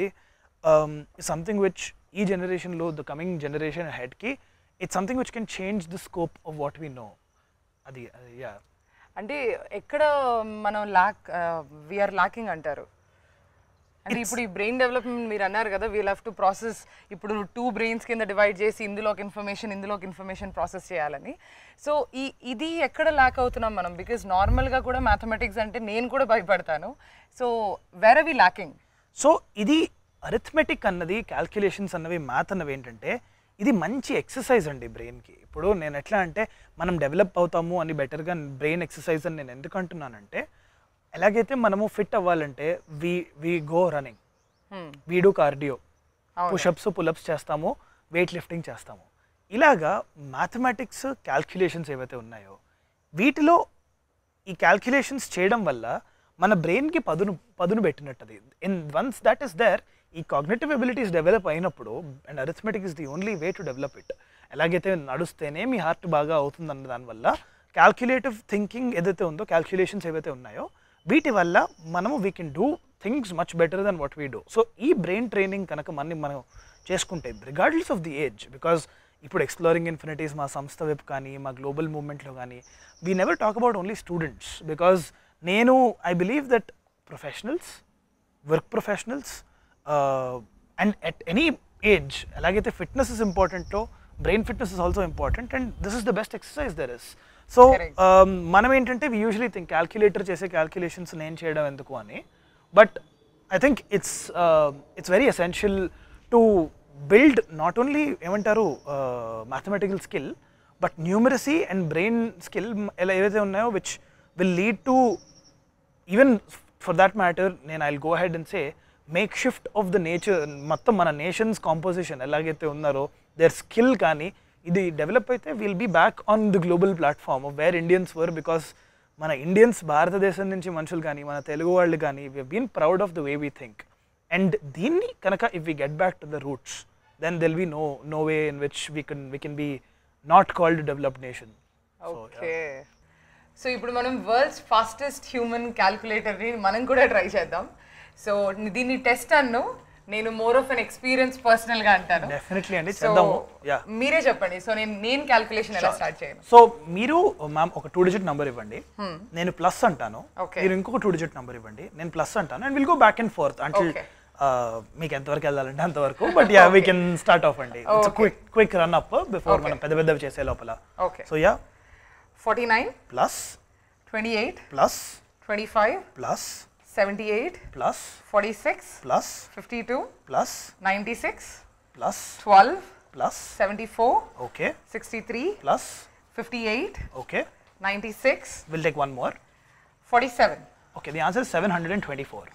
సంథింగ్ విచ్ ఈ జనరేషన్లో ద కమింగ్ జనరేషన్ హెడ్కి it's something which can change the scope of what we know అది యా అంటే ఎక్కడ మనం లాక్ వీఆర్ లాకింగ్ అంటారు అంటే ఇప్పుడు ఈ బ్రెయిన్ డెవలప్మెంట్ మీరు అన్నారు కదా వీల్ హ్యావ్ టు ప్రాసెస్ ఇప్పుడు టూ బ్రెయిన్స్ కింద డివైడ్ చేసి ఇందులో ఒక ఇన్ఫర్మేషన్ ఇందులో ఒక ఇన్ఫర్మేషన్ ప్రాసెస్ చేయాలని సో ఈ ఇది ఎక్కడ లాక్ అవుతున్నాం మనం బికాజ్ నార్మల్గా కూడా మ్యాథమెటిక్స్ అంటే నేను కూడా భయపడతాను so where we lacking so ఇది అరిథమెటిక్ అన్నది క్యాల్కులేషన్స్ అన్నవి మ్యాథ్ అన్నవి ఏంటంటే ఇది మంచి ఎక్సర్సైజ్ అండి బ్రెయిన్కి ఇప్పుడు నేను ఎట్లా అంటే మనం డెవలప్ అవుతాము అని బెటర్గా బ్రెయిన్ ఎక్సర్సైజ్ అని నేను ఎందుకు అంటున్నానంటే ఎలాగైతే మనము ఫిట్ అవ్వాలంటే we we go running we do cardio అవును. పుషప్స్ పులప్స్ చేస్తాము వెయిట్ లిఫ్టింగ్ చేస్తాము ఇలాగా మ్యాథమెటిక్స్ క్యాల్కులేషన్స్ ఏవైతే ఉన్నాయో వీటిలో ఈ క్యాల్కులేషన్స్ చేయడం వల్ల మన బ్రెయిన్కి పదును పదును పెట్టినట్టు అది in once that is there ఈ కాగ్నేటివ్ ఎబిలిటీస్ డెవలప్ అయినప్పుడు and arithmetic is the only way to develop it ఎలాగైతే నడుస్తేనే మీ హార్ట్ బాగా అవుతుంది అన్న దానివల్ల క్యాల్కులేటివ్ థింకింగ్ ఏదైతే ఉందో క్యాల్కులేషన్స్ ఏవైతే ఉన్నాయో వీటి వల్ల మనము we can do things much better then what we do so ఈ బ్రెయిన్ ట్రైనింగ్ కనుక మన మనం చేసుకుంటే regardless of the age because ఇప్పుడు ఎక్స్ప్లోరింగ్ ఇన్ఫినిటీస్ మా సంస్థ వైపు కానీ మా గ్లోబల్ మూవ్మెంట్లో కానీ we never talk about only students because నేను I believe that professionals work professionals and at any age ఎలాగైతే ఫిట్నెస్ ఇస్ ఇంపార్టెంటో brain fitness is also important and this is the best exercise there is so Correct. మనం ఏంటంటే we usually think calculator చేసే calculations నేను చేయడం ఎందుకు అని but I think it's it's very essential to build not only ఏమంటారు mathematical skill but numeracy and brain skill ఎలా ఏవైతే ఉన్నాయో which will lead to even for that matter నేను I go ahead and say make shift of the nature మొత్తం మన nations composition ఎలాగైతే ఉన్నారో there skill కానీ ఇది డెవలప్ అయితే will be back on the global platform where Indians were because మన Indians భారతదేశం నుంచి మనుషులు కానీ మన తెలుగు వాళ్ళు కానీ we been proud of the way we think and దీన్ని కనుక if we get back to the roots then they'll be no no way in which we can we can be not called developed nation okay so ఇప్పుడు మనం world's fastest human క్యాల్కులేటర్ని మనం కూడా try చేద్దాం so దీన్ని test అన్ను నేను more of an experience personal గా అంటాను డెఫినెట్లీ అండి సో చేద్దాము యా మీరే చెప్పండి సో నేను నేను క్యాల్కులేషన్ ఎలా స్టార్ట్ చేయను సో మీరు మ్యామ్ ఒక టూ డిజిట్ నంబర్ ఇవ్వండి నేను ప్లస్ అంటాను Okay. మీరు ఇంకొక టూ డిజిట్ నంబర్ ఇవ్వండి నేను ప్లస్ అంటాను and will go back and forth అంటే Okay. మీకు ఎంతవరకు వెళ్ళాలంటే అంతవరకు but yeah we can start off అండి it's quick quick run up before Okay. మనం పెద్ద పెద్దవి చేసే లోపల okay so yeah forty nine plus twenty eight plus twenty five plus seventy eight plus forty six plus fifty two plus ninety six plus twelve plus seventy four okay sixty three plus fifty eight okay ninety six will take one more forty seven okay the answer seven hundred and twenty four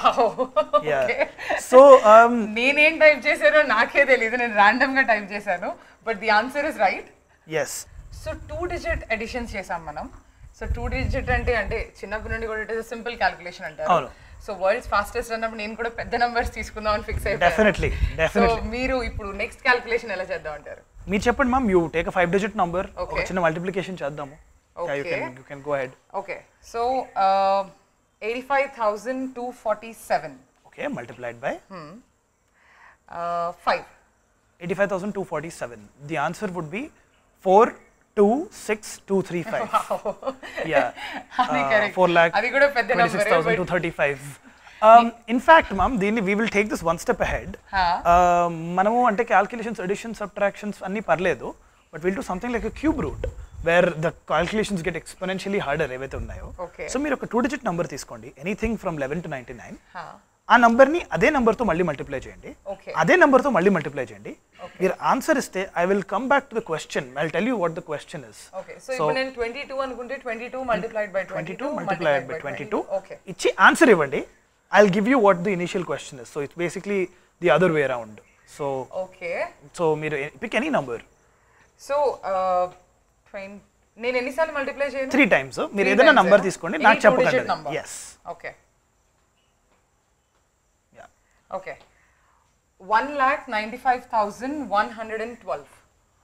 yeah okay so నేనేం type చేశానో నాకే తెలియదు నేను random గా type చేశాను but the answer is right yes so two digit additions చేసాం మనం so two digit అంటే అంటే చిన్నప్పటి నుండి కూడా ఇట్ ఇస్ సింపుల్ క్యాల్కులేషన్ అంటారు అవును. సో వరల్డ్స్ ఫాస్టెస్ట్ అన్నప్పుడు నేను కూడా పెద్ద నంబర్స్ తీసుకుందాం అని ఫిక్స్ అయిపోయాను Definitely, సో definitely. మీరు ఇప్పుడు నెక్స్ట్ క్యాల్కులేషన్ ఎలా చేద్దాం అంటారు మీరు చెప్పండి ma'am you take five digit number ఒక Okay. చిన్న మల్టిప్లికేషన్ చేద్దాము you Okay. Can you can go ahead okay so eighty five thousand two forty seven okay multiplied by five eighty five thousand two forty seven the answer would be four two six two three five yeah అది correct. Four lakh అది కూడా పెద్ద twenty six number, thousand but- two thirty five in fact ma'am దీన్ని we will take this one step ahead Huh. మనము అంటే calculations addition subtractions అన్నీ పర్లేదు but will to something like cube root where the calculations get exponentially harder ఏవైతే ఉన్నాయో Okay. So మీరు ఒక two digit number తీసుకోండి anything from eleven to ninety nine ఆ నంబర్ని అదే నంబర్తో మళ్ళీ మల్టిప్లై చేయండి Okay. అదే నంబర్తో మళ్ళీ మల్టిప్లై చేయండి మీరు ఆన్సర్ ఇస్తే I will come back to the question I tell you what the question is okay so ఇప్పుడు నేను ట్వంటీ టూ అనుకుంటే twenty two multiplied by twenty twenty two two multiplied by twenty two okay ఇచ్చి answer ఇవ్వండి I will give you what the initial question is so it's basically the other way around so okay so మీరు pick any number so నేను ఎన్నిసార్లు multiply చేయను three times మీరు Three ఏదైనా times number ఏనా? తీసుకోండి Any నాకు two digit చెప్పకండి number. Yes okay okay one lakh ninety five thousand one hundred and twelve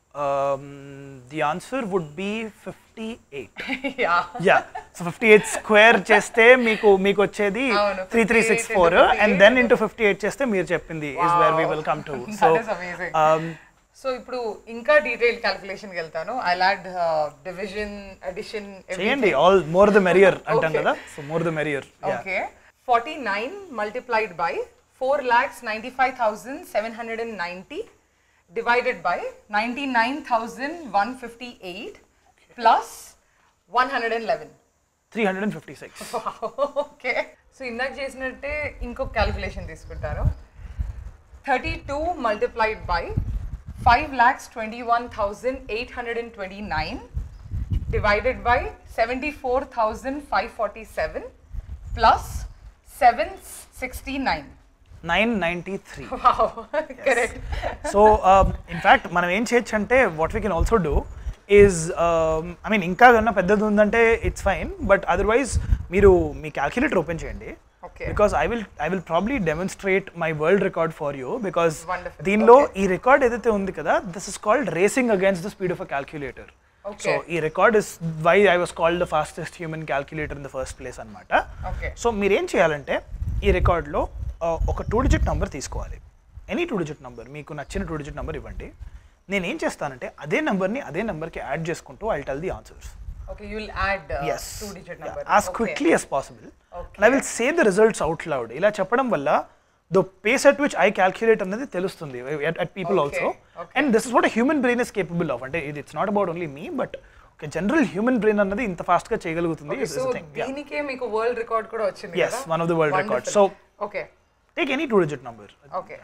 the answer would be fifty eight yeah yeah so fifty eight square చేస్తే మీకు మీకు వచ్చేది అవును, three three six 58 four into and 58. Then into fifty eight చేస్తే మీరు చెప్పింది is where we will come to so That is amazing. So ఇప్పుడు ఇంకా డీటెయిల్ క్యాలిక్యులేషన్కి వెళ్తాను ఐ లాడ్ డివిజన్ అడిషన్ చేయండి ఆల్ మోర్ ద మెరియర్ అంటాం Okay. కదా so more the merrier okay forty nine multiplied by four lakhs ninety five thousand seven hundred and ninety divided by ninety nine thousand one fifty eight plus one hundred and eleven three hundred and fifty six okay so ఇందాక చేసినట్టే ఇంకొక calculation తీసుకుంటాను thirty two multiplied by five lakhs twenty one thousand eight hundred and twenty nine divided by seventy four thousand five forty seven plus seven sixty nine nine ninety three correct so in fact మనం ఏం చేయొచ్చు అంటే what we can also do is I mean ఇంకా కన్నా పెద్దది ఉందంటే it's fine but otherwise మీరు మీ క్యాల్కులేటర్ ఓపెన్ చేయండి Okay. Because I will I will probably demonstrate my world record for you because Wonderful. దీనిలో ఈ రికార్డ్ ఏదైతే ఉంది కదా this is called racing against the speed of a calculator so Okay. ఈ record is why I was called the fastest human calculator in the first place అనమాట Okay. So మీరేం చేయాలంటే ఈ రికార్డ్లో ఒక టూ డిజిట్ నెంబర్ తీసుకోవాలి any two digit number మీకు నచ్చిన టూ డిజిట్ నెంబర్ ఇవ్వండి నేను ఏం చేస్తానంటే అదే నెంబర్ని అదే నెంబర్కి యాడ్ చేసుకుంటూ I tell the answers okay you will add as two digit number as quickly as possible and I will say the results out loud ఇలా చెప్పడం వల్ల the pace at which I calculate అనేది తెలుస్తుంది at people Okay, also okay. And this is what human brain is capable of అంటే ఇది it's not about only me but ఒక general human brain అన్నది ఇంత ఫాస్ట్ గా చేయగలుగుతుంది సో దీనికే మీకు వరల్డ్ రికార్డ్ కూడా వచ్చింది Yes, one of the world records. So- okay take any two digit number okay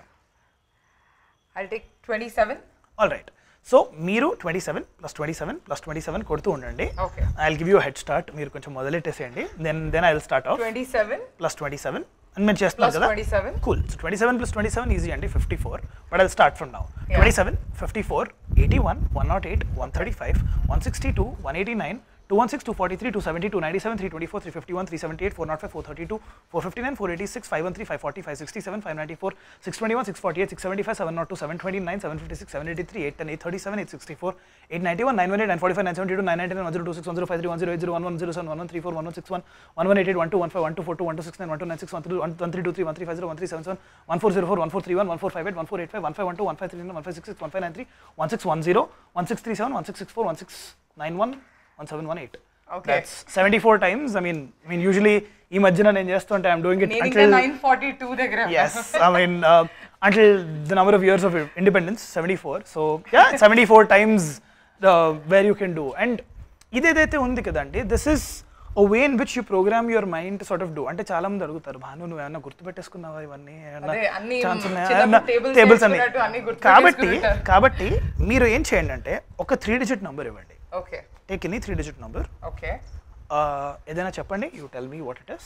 I take twenty seven all right so మీరు twenty seven plus twenty seven plus twenty seven కొడుతూ ఉండండి Okay. I give you head start మీరు కొంచెం మొదలెట్టేసేయండి then then I will start off twenty seven plus twenty seven అని మీరు చేస్తున్నారు Plus కదా 27. Cool so twenty seven plus twenty seven easy అండి fifty four but I start from now Yeah. Twenty seven fifty four eighty one one naught eight one thirty five one sixty two one eighty nine two one six two forty three two seventy two ninety seven three twenty four three fifty one three seventy eight four naught five four thirty two four fifty nine four eighty six five one three five forty five sixty seven five ninety four six twenty one six forty eight six seventy five seven naught two seven twenty nine seven fifty six seven eighty three eight ten eight thirty seven eight sixty four eight ninety one nine one eight nine forty five nine seventy two nine ninety nine one zero two six one zero five three one zero eight zero one one zero seven one one three four one one six one one one eight eight one two one five one two four two one two six nine one two nine six one three one one three two three one three five zero one three seven seven one four zero four one four three one one four five eight one four eight five one five one two one five three one five six six one five nine three one six one zero one six three seven one six six four one six nine one one seven one eight Okay. Seventy four times I mean I mean usually ఈ మధ్యన నేను చేస్తుంటే I'm doing it నేను ఇంకా until nine forty two దగ్గర yes i mean uh, until the number of years of independence 74 so yeah 74 times the where you can do and ఇదేదైతే ఉంది కదండి this is a way in which you program your mind sort of do అంటే చాలా మంది అడుగుతారు భాను నువ్వు ఏమన్నా గుర్తుపెట్టేసుకున్నావా ఇవన్నీ అదే, అన్ని ఛాన్స్ చిన్నప్పుడు tables టేబుల్స్ అన్ని నేర్చుకున్నట్టు అన్ని గుర్తు కాబట్టి పెట్టేసుకుంటారు. కాబట్టి మీరు ఏం చేయండి అంటే ఒక త్రీ డిజిట్ నంబర్ ఇవ్వండి okay take any three digit number okay ఏదైనా చెప్పండి you tell me what it is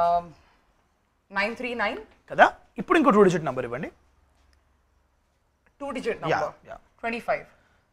nine three nine కదా ఇప్పుడు ఇంకో టూ డిజిట్ నంబర్ ఇవ్వండి two digit Yeah, number yeah. Twenty five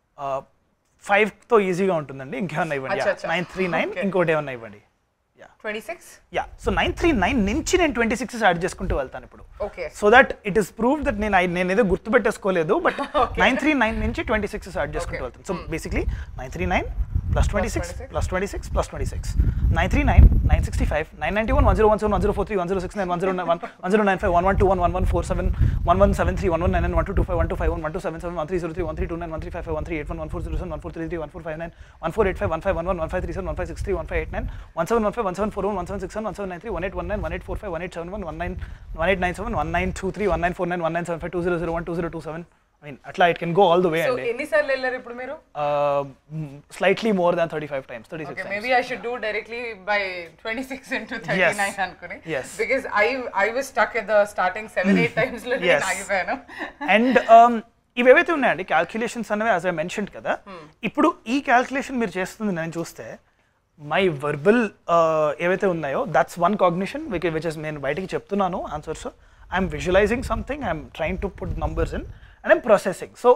five తో ఈజీగా ఉంటుందండి ఇంకేమన్నా ఇవ్వండి అచ్చా, అచ్చా. Nine three nine Okay. ఇంకోటి ఏమన్నా ఇవ్వండి yeah twenty six yeah so nine three nine నుంచి నేను ట్వంటీ సిక్స్ యాడ్ చేసుకుంటూ వెళ్తాను ఇప్పుడు okay so that it is prove that నేను I- నేను ఏదో గుర్తుపెట్టేసుకోలేదు బట్ నైన్ త్రీ నైన్ నుంచి ట్వంటీ సిక్స్ యాడ్ చేసుకుంటూ Okay. వెళ్తాను so basically nine three nine plus twenty six 26. Plus twenty six plus twenty six nine three nine nine sixty five nine ninety one one zero one seven one zero four three one zero six nine one zero nine one one zero nine five one one two one one one four seven one one seven three one one nine nine one two two five one two five one one two seven seven one three zero three one three two nine one three five five one three eight one one four zero seven one four three three one four five nine one four eight five one five one one one five three seven one five six three one five eight nine one seven one five one seven four one one seven six one one seven nine three one eight one nine one eight four five one eight seven one one nine one eight nine seven one nine two three one nine four nine one nine seven five two zero zero one two zero two seven I mean అట్లా it can go all the way so అండి ఎన్నిసార్లు వెళ్ళారు ఇప్పుడు మీరు slightly more than thirty five times thirty okay six maybe I should do directly by twenty six into thirty Yes. Nine అనుకుని Yes. Because I I was stuck at the starting seven eight times లో నేను Yes. ఆగిపోయాను and ఇవేవైతే ఉన్నాయండి calculations అనేవి as I mention కదా ఇప్పుడు ఈ calculation మీరు చేస్తుంది నేను చూస్తే మై వర్బల్ ఏవైతే ఉన్నాయో that's one cognition which which is నేను బయటికి చెప్తున్నాను answers I'm visualizing something I'm trying to put numbers in and I'm processing so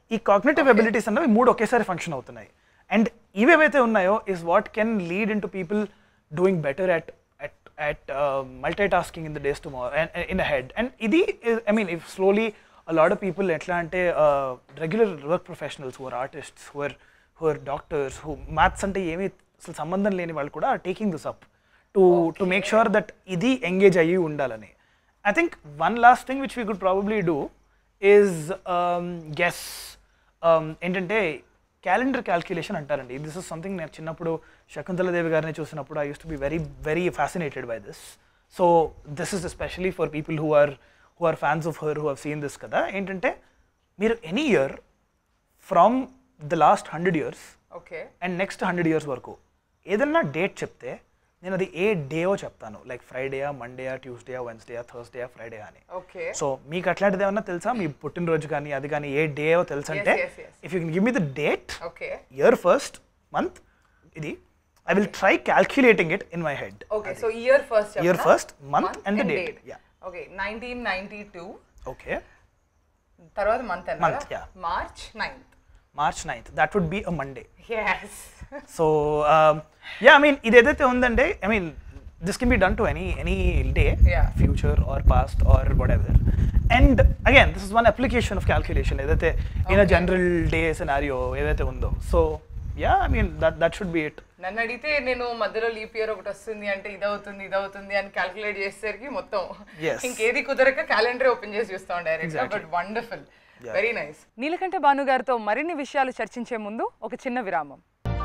ఈ కాగ్నేటివ్ ఎబిలిటీస్ అన్నవి మూడు ఒకేసారి ఫంక్షన్ అవుతున్నాయి అండ్ ఇవేవైతే ఉన్నాయో is what can lead in to people doing better at at at uh, multitasking in the days tomorrow and and in ahead and ఇది is- i mean if slowly a lot of people ఎట్లా అంటే uh, regular work professionals who are artists who are who are doctors who maths అంటే ఏమీ అసలు సంబంధం లేని వాళ్ళు కూడా taking this up to to make sure that ఇది ఎంగేజ్ అయ్యి ఉండాలని I think one last thing which we could probably do is guess ఏంటంటే క్యాలెండర్ క్యాల్కులేషన్ అంటారండి దిస్ ఇస్ సంథింగ్ నేను చిన్నప్పుడు శకుంతల దేవి గారిని చూసినప్పుడు I use to be very very fascinated by this so this is especially for people who are who are fans of her who have seen this కదా ఏంటంటే మీరు any year from the last hundred years okay and next hundred years వరకు ఏదన్నా date చెప్తే నేను అది ఏ డేయో చెప్తాను లైక్ ఫ్రైడేయా మండేయా ట్యూస్డేయా వెన్స్డేయా థర్స్డేయా ఫ్రైడే అని ఓకే సో మీకు అట్లాంటిది ఏమన్నా తెలుసా మీ పుట్టినరోజు కానీ అది కానీ ఏ డేయో తెలుసు అంటే yes, yes. If you can give me the date okay year first month ఇది I will try calculating it in my head okay so year first Year first, month and the date. Yeah. Okay nineteen ninety two okay తర్వాత month Month, yeah. March ninth March ninth that would be a Monday yes so yeah I mean ఇది ఏదైతే ఉందంటే I mean this can be done to any any day Yeah. Future or past or whatever and again this is one application of calculation ఏదైతే in a Okay. General day scenario ఏదైతే ఉందో so yeah I mean that that should be it నన్ను అడిగితే నేను మధ్యలో leap year ఒకటి వస్తుంది అంటే ఇది అవుతుంది ఇది అవుతుంది అని క్యాలిక్యులేట్ చేసేసరికి మొత్తం Yes. ఇంకేది కుదరక క్యాలెండర్ ఓపెన్ చేసి చూస్తాం direct Exactly. But wonderful very nice Neelakantha Bhanu గారితో మరిన్ని విషయాలు చర్చించే ముందు ఒక చిన్న విరామం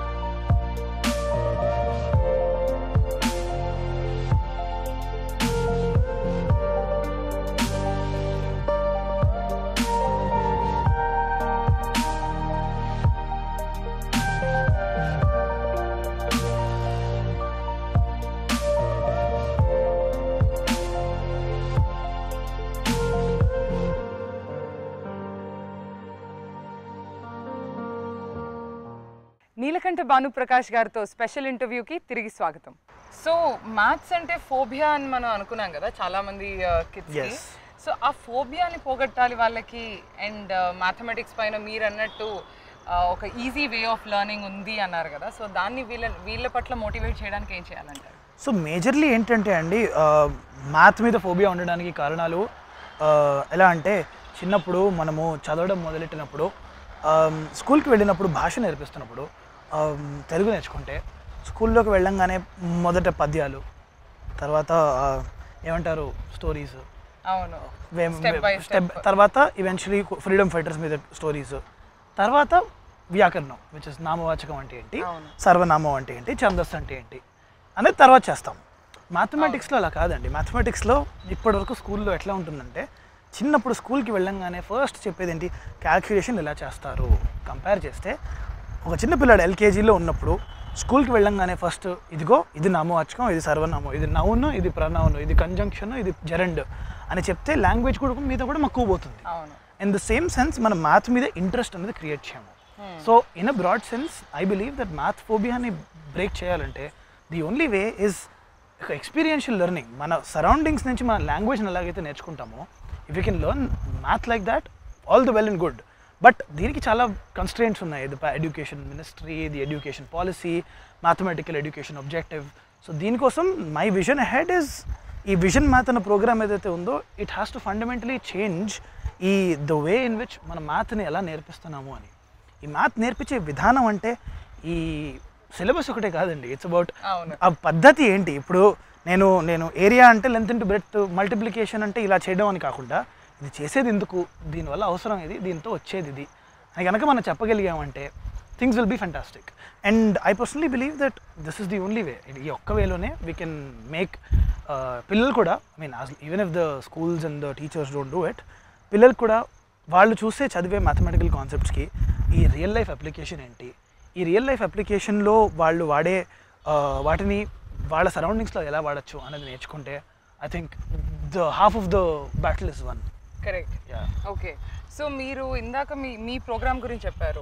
నీలకంఠ భానుప్రకాష్ గారితో స్పెషల్ ఇంటర్వ్యూకి తిరిగి స్వాగతం సో మ్యాథ్స్ అంటే ఫోబియా అని మనం అనుకున్నాం కదా చాలా మంది కిడ్స్ Yes. సో ఆ ఫోబియాని పోగొట్టాలి వాళ్ళకి అండ్ మ్యాథమెటిక్స్ పైన మీరు అన్నట్టు ఆ, ఒక ఈజీ వే ఆఫ్ లెర్నింగ్ ఉంది అన్నారు కదా సో దాన్ని వీళ్ళ వీళ్ళ పట్ల మోటివేట్ చేయడానికి ఏం చేయాలంటారు సో మేజర్లీ ఏంటంటే అండి మ్యాథ్ మీద ఫోబియా ఉండడానికి కారణాలు ఆ, ఎలా అంటే చిన్నప్పుడు మనము చదవడం మొదలెట్టినప్పుడు స్కూల్కి వెళ్ళినప్పుడు భాష నేర్పిస్తున్నప్పుడు ఆ, తెలుగు నేర్చుకుంటే స్కూల్లోకి వెళ్ళంగానే మొదట పద్యాలు తర్వాత ఆ, ఏమంటారు స్టోరీస్ అవును స్టెప్ బై స్టెప్ తర్వాత ఈవెన్చువలీ ఫ్రీడమ్ ఫైటర్స్ మీద స్టోరీస్ తర్వాత వ్యాకరణం విచ్ ఇస్ నామవాచకం అంటే ఏంటి అవును. సర్వనామం అంటే ఏంటి ఛందస్సు అంటే ఏంటి అనేది తర్వాత చేస్తాం మ్యాథమెటిక్స్లో అలా కాదండి మ్యాథమెటిక్స్లో ఇప్పటివరకు స్కూల్లో ఎట్లా ఉంటుందంటే చిన్నప్పుడు స్కూల్కి వెళ్ళంగానే ఫస్ట్ చెప్పేది ఏంటి క్యాల్కులేషన్ ఎలా చేస్తారు కంపేర్ చేస్తే ఒక చిన్న పిల్లాడు ఎల్కేజీలో ఉన్నప్పుడు స్కూల్కి వెళ్ళంగానే ఫస్ట్ ఇదిగో ఇది నామవాచకం ఇది సర్వనామం ఇది నౌన్ ఇది ప్రనౌన్ ఇది కంజంక్షన్ ఇది జెరండ్ అని చెప్తే లాంగ్వేజ్ కూడా మీద కూడా మక్కువ పోతుంది అవును ఇన్ ద సేమ్ సెన్స్ మన మ్యాథ్ మీద ఇంట్రెస్ట్ అనేది క్రియేట్ చేయము so in a broad sense I believe that math ఫోబియాని బ్రేక్ చేయాలంటే ది ఓన్లీ వే ఇస్ ఒక ఎక్స్పీరియన్షియల్ లెర్నింగ్ మన సరౌండింగ్స్ నుంచి మన లాంగ్వేజ్ని ఎలాగైతే నేర్చుకుంటామో if you can learn math like that all the well and good but దీనికి చాలా కన్స్ట్రెంట్స్ ఉన్నాయి the education ministry the education policy mathematical education objective so దీనికోసం మై విజన్ హెడ్ ఇస్ ఈ విజన్ మ్యాథ్ అన్న ప్రోగ్రామ్ ఏదైతే ఉందో it has to fundamentally change ఈ the way in which మన మ్యాథ్ని ఎలా నేర్పిస్తున్నాము అని ఈ మ్యాథ్ నేర్పించే విధానం అంటే ఈ సిలబస్ ఒకటే కాదండి ఇట్స్ అబౌట్ అవును. ఆ పద్ధతి ఏంటి ఇప్పుడు నేను నేను ఏరియా అంటే లెంత్ ఇంటూ బ్రెత్ మల్టిప్లికేషన్ అంటే ఇలా చేయడం అని కాకుండా ఇది చేసేది ఎందుకు దీనివల్ల అవసరం ఇది దీంతో వచ్చేది ఇది అని కనుక మనం చెప్పగలిగామంటే things will be fantastic and I personally believe that this is the only way ఈ ఒక్క వేలోనే వీ కెన్ మేక్ పిల్లలు కూడా I mean even if the schools and the teachers don't do it పిల్లలు కూడా వాళ్ళు చూసే చదివే మ్యాథమెటికల్ కాన్సెప్ట్స్కి ఈ రియల్ లైఫ్ అప్లికేషన్ ఏంటి ఈ రియల్ లైఫ్ అప్లికేషన్లో వాళ్ళు వాడే ఆ, వాటిని వాళ్ళ సరౌండింగ్స్లో ఎలా వాడచ్చు అనేది నేర్చుకుంటే I think the half of the battle is one correct yeah okay so మీరు ఇందాక మీ మీ ప్రోగ్రామ్ గురించి చెప్పారు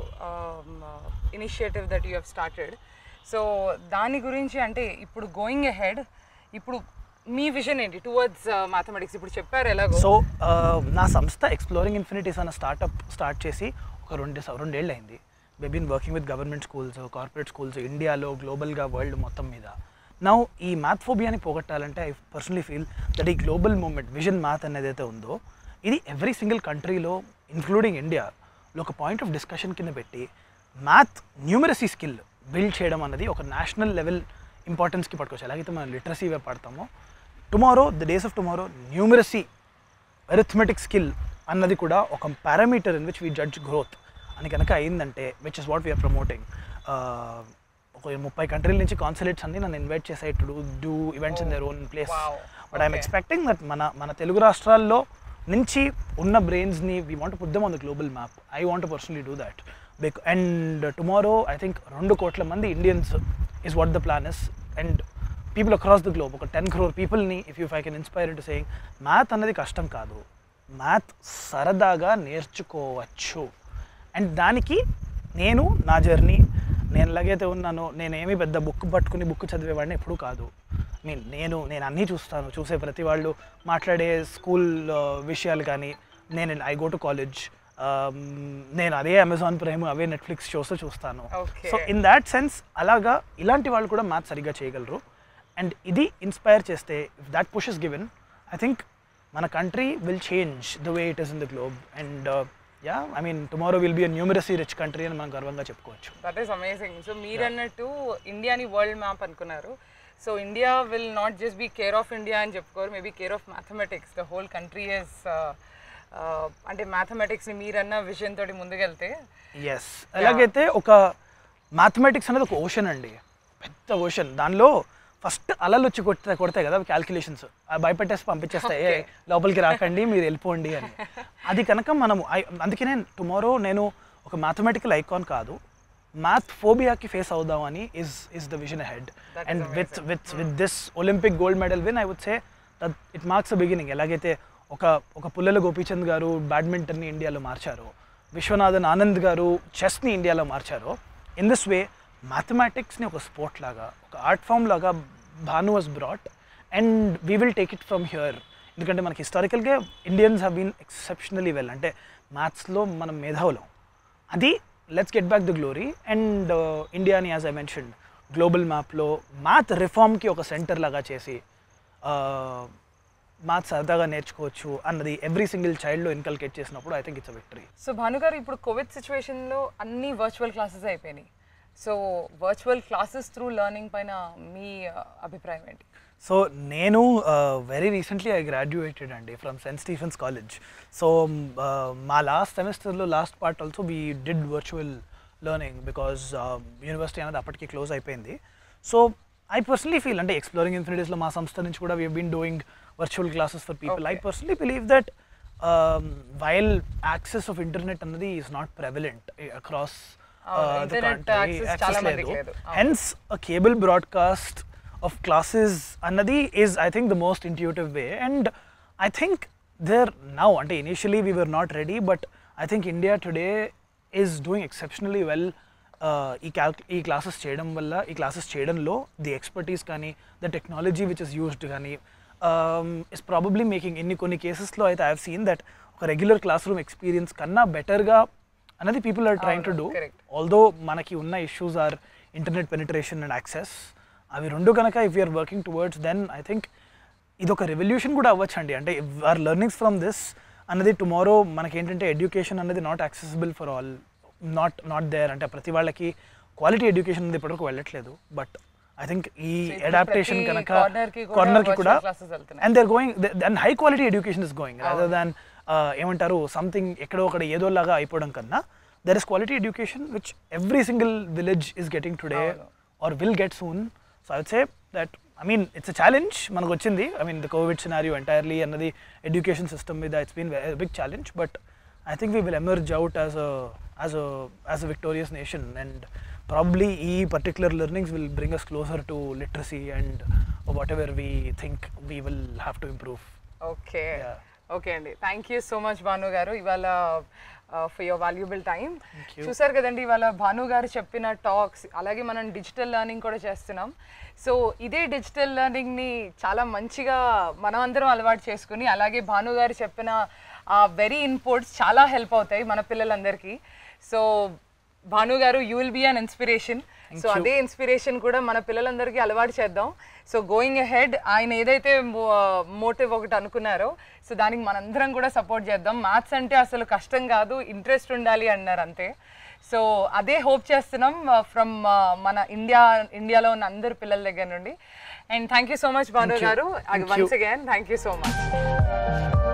initiative that you have started so దాని గురించి అంటే ఇప్పుడు గోయింగ్ హెడ్ ఇప్పుడు మీ విజన్ ఏంటి టువర్డ్స్ మ్యాథమెటిక్స్ ఇప్పుడు చెప్పారు ఎలాగో సో నా సంస్థ ఎక్స్ప్లోరింగ్ ఇన్ఫినిటీస్ అన్న స్టార్టప్ స్టార్ట్ చేసి ఒక రెండు స- రెండేళ్ళు అయింది we been working with government schools corporate schools ఇండియాలో గ్లోబల్గా వరల్డ్ మొత్తం మీద నౌ ఈ మ్యాథ్ ఫోబియాని పోగొట్టాలంటే ఐ పర్సనలీ ఫీల్ దట్ ఈ గ్లోబల్ మూమెంట్ విజన్ మ్యాథ్ అనేది అయితే ఉందో ఇది ఎవ్రీ సింగిల్ కంట్రీలో ఇన్క్లూడింగ్ ఇండియాలో ఒక పాయింట్ ఆఫ్ డిస్కషన్ కింద పెట్టి మ్యాథ్ న్యూమరసీ స్కిల్ బిల్డ్ చేయడం అన్నది ఒక నేషనల్ లెవెల్ ఇంపార్టెన్స్కి పట్టుకోవచ్చు ఎలాగైతే మనం లిటరసీ వైపు పడతామో tomorrow the days of tomorrow numeracy arithmetic skill అన్నది కూడా ఒక parameter in which we judge growth అని కనుక అయిందంటే which is what we're promoting ఒక ముప్పై కంట్రీల నుంచి కాన్సులేట్స్ అన్ని నన్ను ఇన్వైట్ చేసాయి to do events in their own place Wow. But I'm Okay. Expecting that మన మన తెలుగు రాష్ట్రాల్లో నుంచి ఉన్న బ్రెయిన్స్ని we want put them on the global map I want personally do that big and tomorrow I think రెండు కోట్ల మంది Indians is what the plan is and people across the globe ఒక టెన్ క్రోర్ పీపుల్ని if you I can inspire to saying math అన్నది కష్టం కాదు math సరదాగా నేర్చుకోవచ్చు అండ్ దానికి నేను నా జర్నీ నేను ఎలాగైతే ఉన్నానో నేనేమి పెద్ద బుక్ పట్టుకుని బుక్ చదివేవాడిని ఎప్పుడూ కాదు మీన్ నేను నేను అన్నీ చూస్తాను చూసే ప్రతి వాళ్ళు మాట్లాడే స్కూల్ విషయాలు కానీ నేను ఐ గో టు కాలేజ్ నేను అదే అమెజాన్ ప్రైమ్ అవే నెట్ఫ్లిక్స్ షోస్ చూస్తాను Okay. So in that sense అలాగా ఇలాంటి వాళ్ళు కూడా మ్యాథ్స్ సరిగ్గా చేయగలరు అండ్ ఇది ఇన్స్పైర్ చేస్తే if that push is given I think మన country will change the way it is in the globe and yeah I mean tomorrow will be a numeracy rich country అని మనం గర్వంగా చెప్పుకోవచ్చు that is amazing so మీరు అన్నట్టు ఇండియాని world map అనుకున్నారు so India will not just be care of India అని చెప్పుకోరు maybe care of mathematics the whole country is అంటే మ్యాథమెటిక్స్ని మీరన్న విజన్ తోటి ముందుకెళ్తే ఎస్ ఎలాగైతే ఒక మ్యాథమెటిక్స్ అనేది ఒక ఓషన్ అండి పెద్ద ఓషన్ దానిలో ఫస్ట్ అలలు వచ్చి కొడితే కొడతాయి కదా క్యాల్కులేషన్స్ భయపెట్టేసి పంపించేస్తాయి "ఏ, లోపలికి రాకండి మీరు వెళ్ళిపోండి అని అది కనుక మనము I- అందుకనే టుమారో నేను ఒక మ్యాథమెటికల్ ఐకాన్ కాదు మ్యాథ్ ఫోబియాకి ఫేస్ అవుదామని is is the vision head That is and with with with this Olympic gold medal win I would say that it marks a beginning ఎలాగైతే ఒక ఒక పుల్లల గోపీచంద్ గారు బ్యాడ్మింటన్ని ఇండియాలో మార్చారు విశ్వనాథన్ ఆనంద్ గారు చెస్ని ఇండియాలో మార్చారు ఇన్ దిస్ వే మ్యాథమెటిక్స్ని ఒక స్పోర్ట్ లాగా ఒక ఆర్ట్ ఫామ్ లాగా Bhanu was brought and we will take it from here ఎందుకంటే మనకి హిస్టారికల్గా Indians have been exceptionally well అంటే మ్యాథ్స్లో మనం మేధావులం అది let's get back the glory and ఇండియాని యాజ్ ఐ మెన్షన్ గ్లోబల్ మ్యాప్లో మ్యాథ్ రిఫార్మ్కి ఒక సెంటర్ లాగా చేసి మ్యాథ్స్ సరదాగా నేర్చుకోవచ్చు అన్నది ఎవ్రీ సింగిల్ చైల్డ్లో ఇన్కల్కేట్ చేసినప్పుడు I think it's a victory so భానుగారు ఇప్పుడు కోవిడ్ సిచ్యువేషన్లో అన్ని వర్చువల్ క్లాసెస్ అయిపోయినాయి so virtual classes through learning పైన మీ uh, అభిప్రాయం ఏంటి సో నేను వెరీ రీసెంట్లీ ఐ గ్రాడ్యుయేటెడ్ అండి from Saint Stephen's College so మా లాస్ట్ సెమిస్టర్లో last part also we did virtual learning because university అనేది అప్పటికి క్లోజ్ అయిపోయింది సో ఐ పర్సనలీ ఫీల్ అంటే ఎక్స్ప్లోరింగ్ ఇన్ఫినిటీస్లో మా సంస్థ నుంచి కూడా we been doing virtual classes for people I Okay. Personally believe that while access of internet అన్నది ఈస్ నాట్ ప్రెవలెంట్ అక్రాస్ అవును, internet access చాలా మందికి లేదు. అవును. Hence a cable broadcast of classes అన్నది is I think the most intuitive way and I think there now అంటే initially we were not ready but I think India today is doing exceptionally well ఈ క్యాల్ ఈ classes చేయడం వల్ల ఈ classes చేయడంలో the expertise కానీ the technology which is used కానీ ఇస్ ప్రాబబ్లీ మేకింగ్ ఇన్ని కొన్ని కేసెస్లో అయితే ఐ హావ్ సీన్ దట్ ఒక రెగ్యులర్ క్లాస్ రూమ్ ఎక్స్పీరియన్స్ కన్నా బెటర్గా అన్నది పీపుల్ ఆర్ ట్రైంగ్ టు అవును, డూ correct. ఆల్దో మనకి ఉన్న issues are internet penetration and access అవి రెండు కనుక if you're working towards then I think ఇది ఒక రెవల్యూషన్ కూడా అవ్వచ్చు అండి అంటే ఆర్ లెర్నింగ్స్ ఫ్రమ్ దిస్ అన్నది టుమారో మనకి ఏంటంటే ఎడ్యుకేషన్ అనేది not accessible for all not not there అంటే ప్రతి వాళ్ళకి క్వాలిటీ ఎడ్యుకేషన్ అనేది ఇప్పటివరకు వెళ్ళట్లేదు బట్ ఐ థింక్ ఈ So ఇప్పుడు అడాప్టేషన్ ప్రతి కనుక corner కి కూడా కార్నర్కి virtual కూడా classes వెళ్తున్నాయి. And there going and high quality education is going rather than ఏమంటారు సంథింగ్ ఎక్కడో ఒకటి ఏదో లాగా అయిపోవడం కన్నా there is quality education which every single village is getting today అవును. Or will get soon so I say that I mean it's a challenge మనకు వచ్చింది I mean the Covid scenario entirely అన్నది ఎడ్యుకేషన్ సిస్టమ్ మీద it's been big challenge but I think we will emerge out as as as a victorious nation and probably ఈ particular learnings will bring us closer to literacy and whatever we think we will have to improve okay Yeah. Okay అండి thank you so much Bhanu గారు ఇవాళ for your valuable time you. చూసారు కదండి ఇవాళ భాను గారు చెప్పిన talks అలాగే మనం డిజిటల్ లెర్నింగ్ కూడా చేస్తున్నాం సో ఇదే డిజిటల్ లెర్నింగ్ని చాలా మంచిగా మనం అందరం అలవాటు చేసుకుని అలాగే భాను గారు చెప్పిన ఆ వెరీ ఇన్పుట్స్ చాలా హెల్ప్ అవుతాయి మన పిల్లలందరికీ సో భాను గారు you will be an inspiration so అదే ఇన్స్పిరేషన్ కూడా మన పిల్లలందరికీ అలవాటు చేద్దాం సో గోయింగ్ అహెడ్ ఆయన ఏదైతే మోటివ్ ఒకటి అనుకున్నారో సో దానికి మనందరం కూడా సపోర్ట్ చేద్దాం మ్యాథ్స్ అంటే అసలు కష్టం కాదు ఇంట్రెస్ట్ ఉండాలి అన్నారు అంతే సో అదే హోప్ చేస్తున్నాం ఫ్రమ్ మన ఇండియా ఇండియాలో ఉన్న అందరు పిల్లల దగ్గర నుండి and thank you so much Bhanu గారు once again thank you so much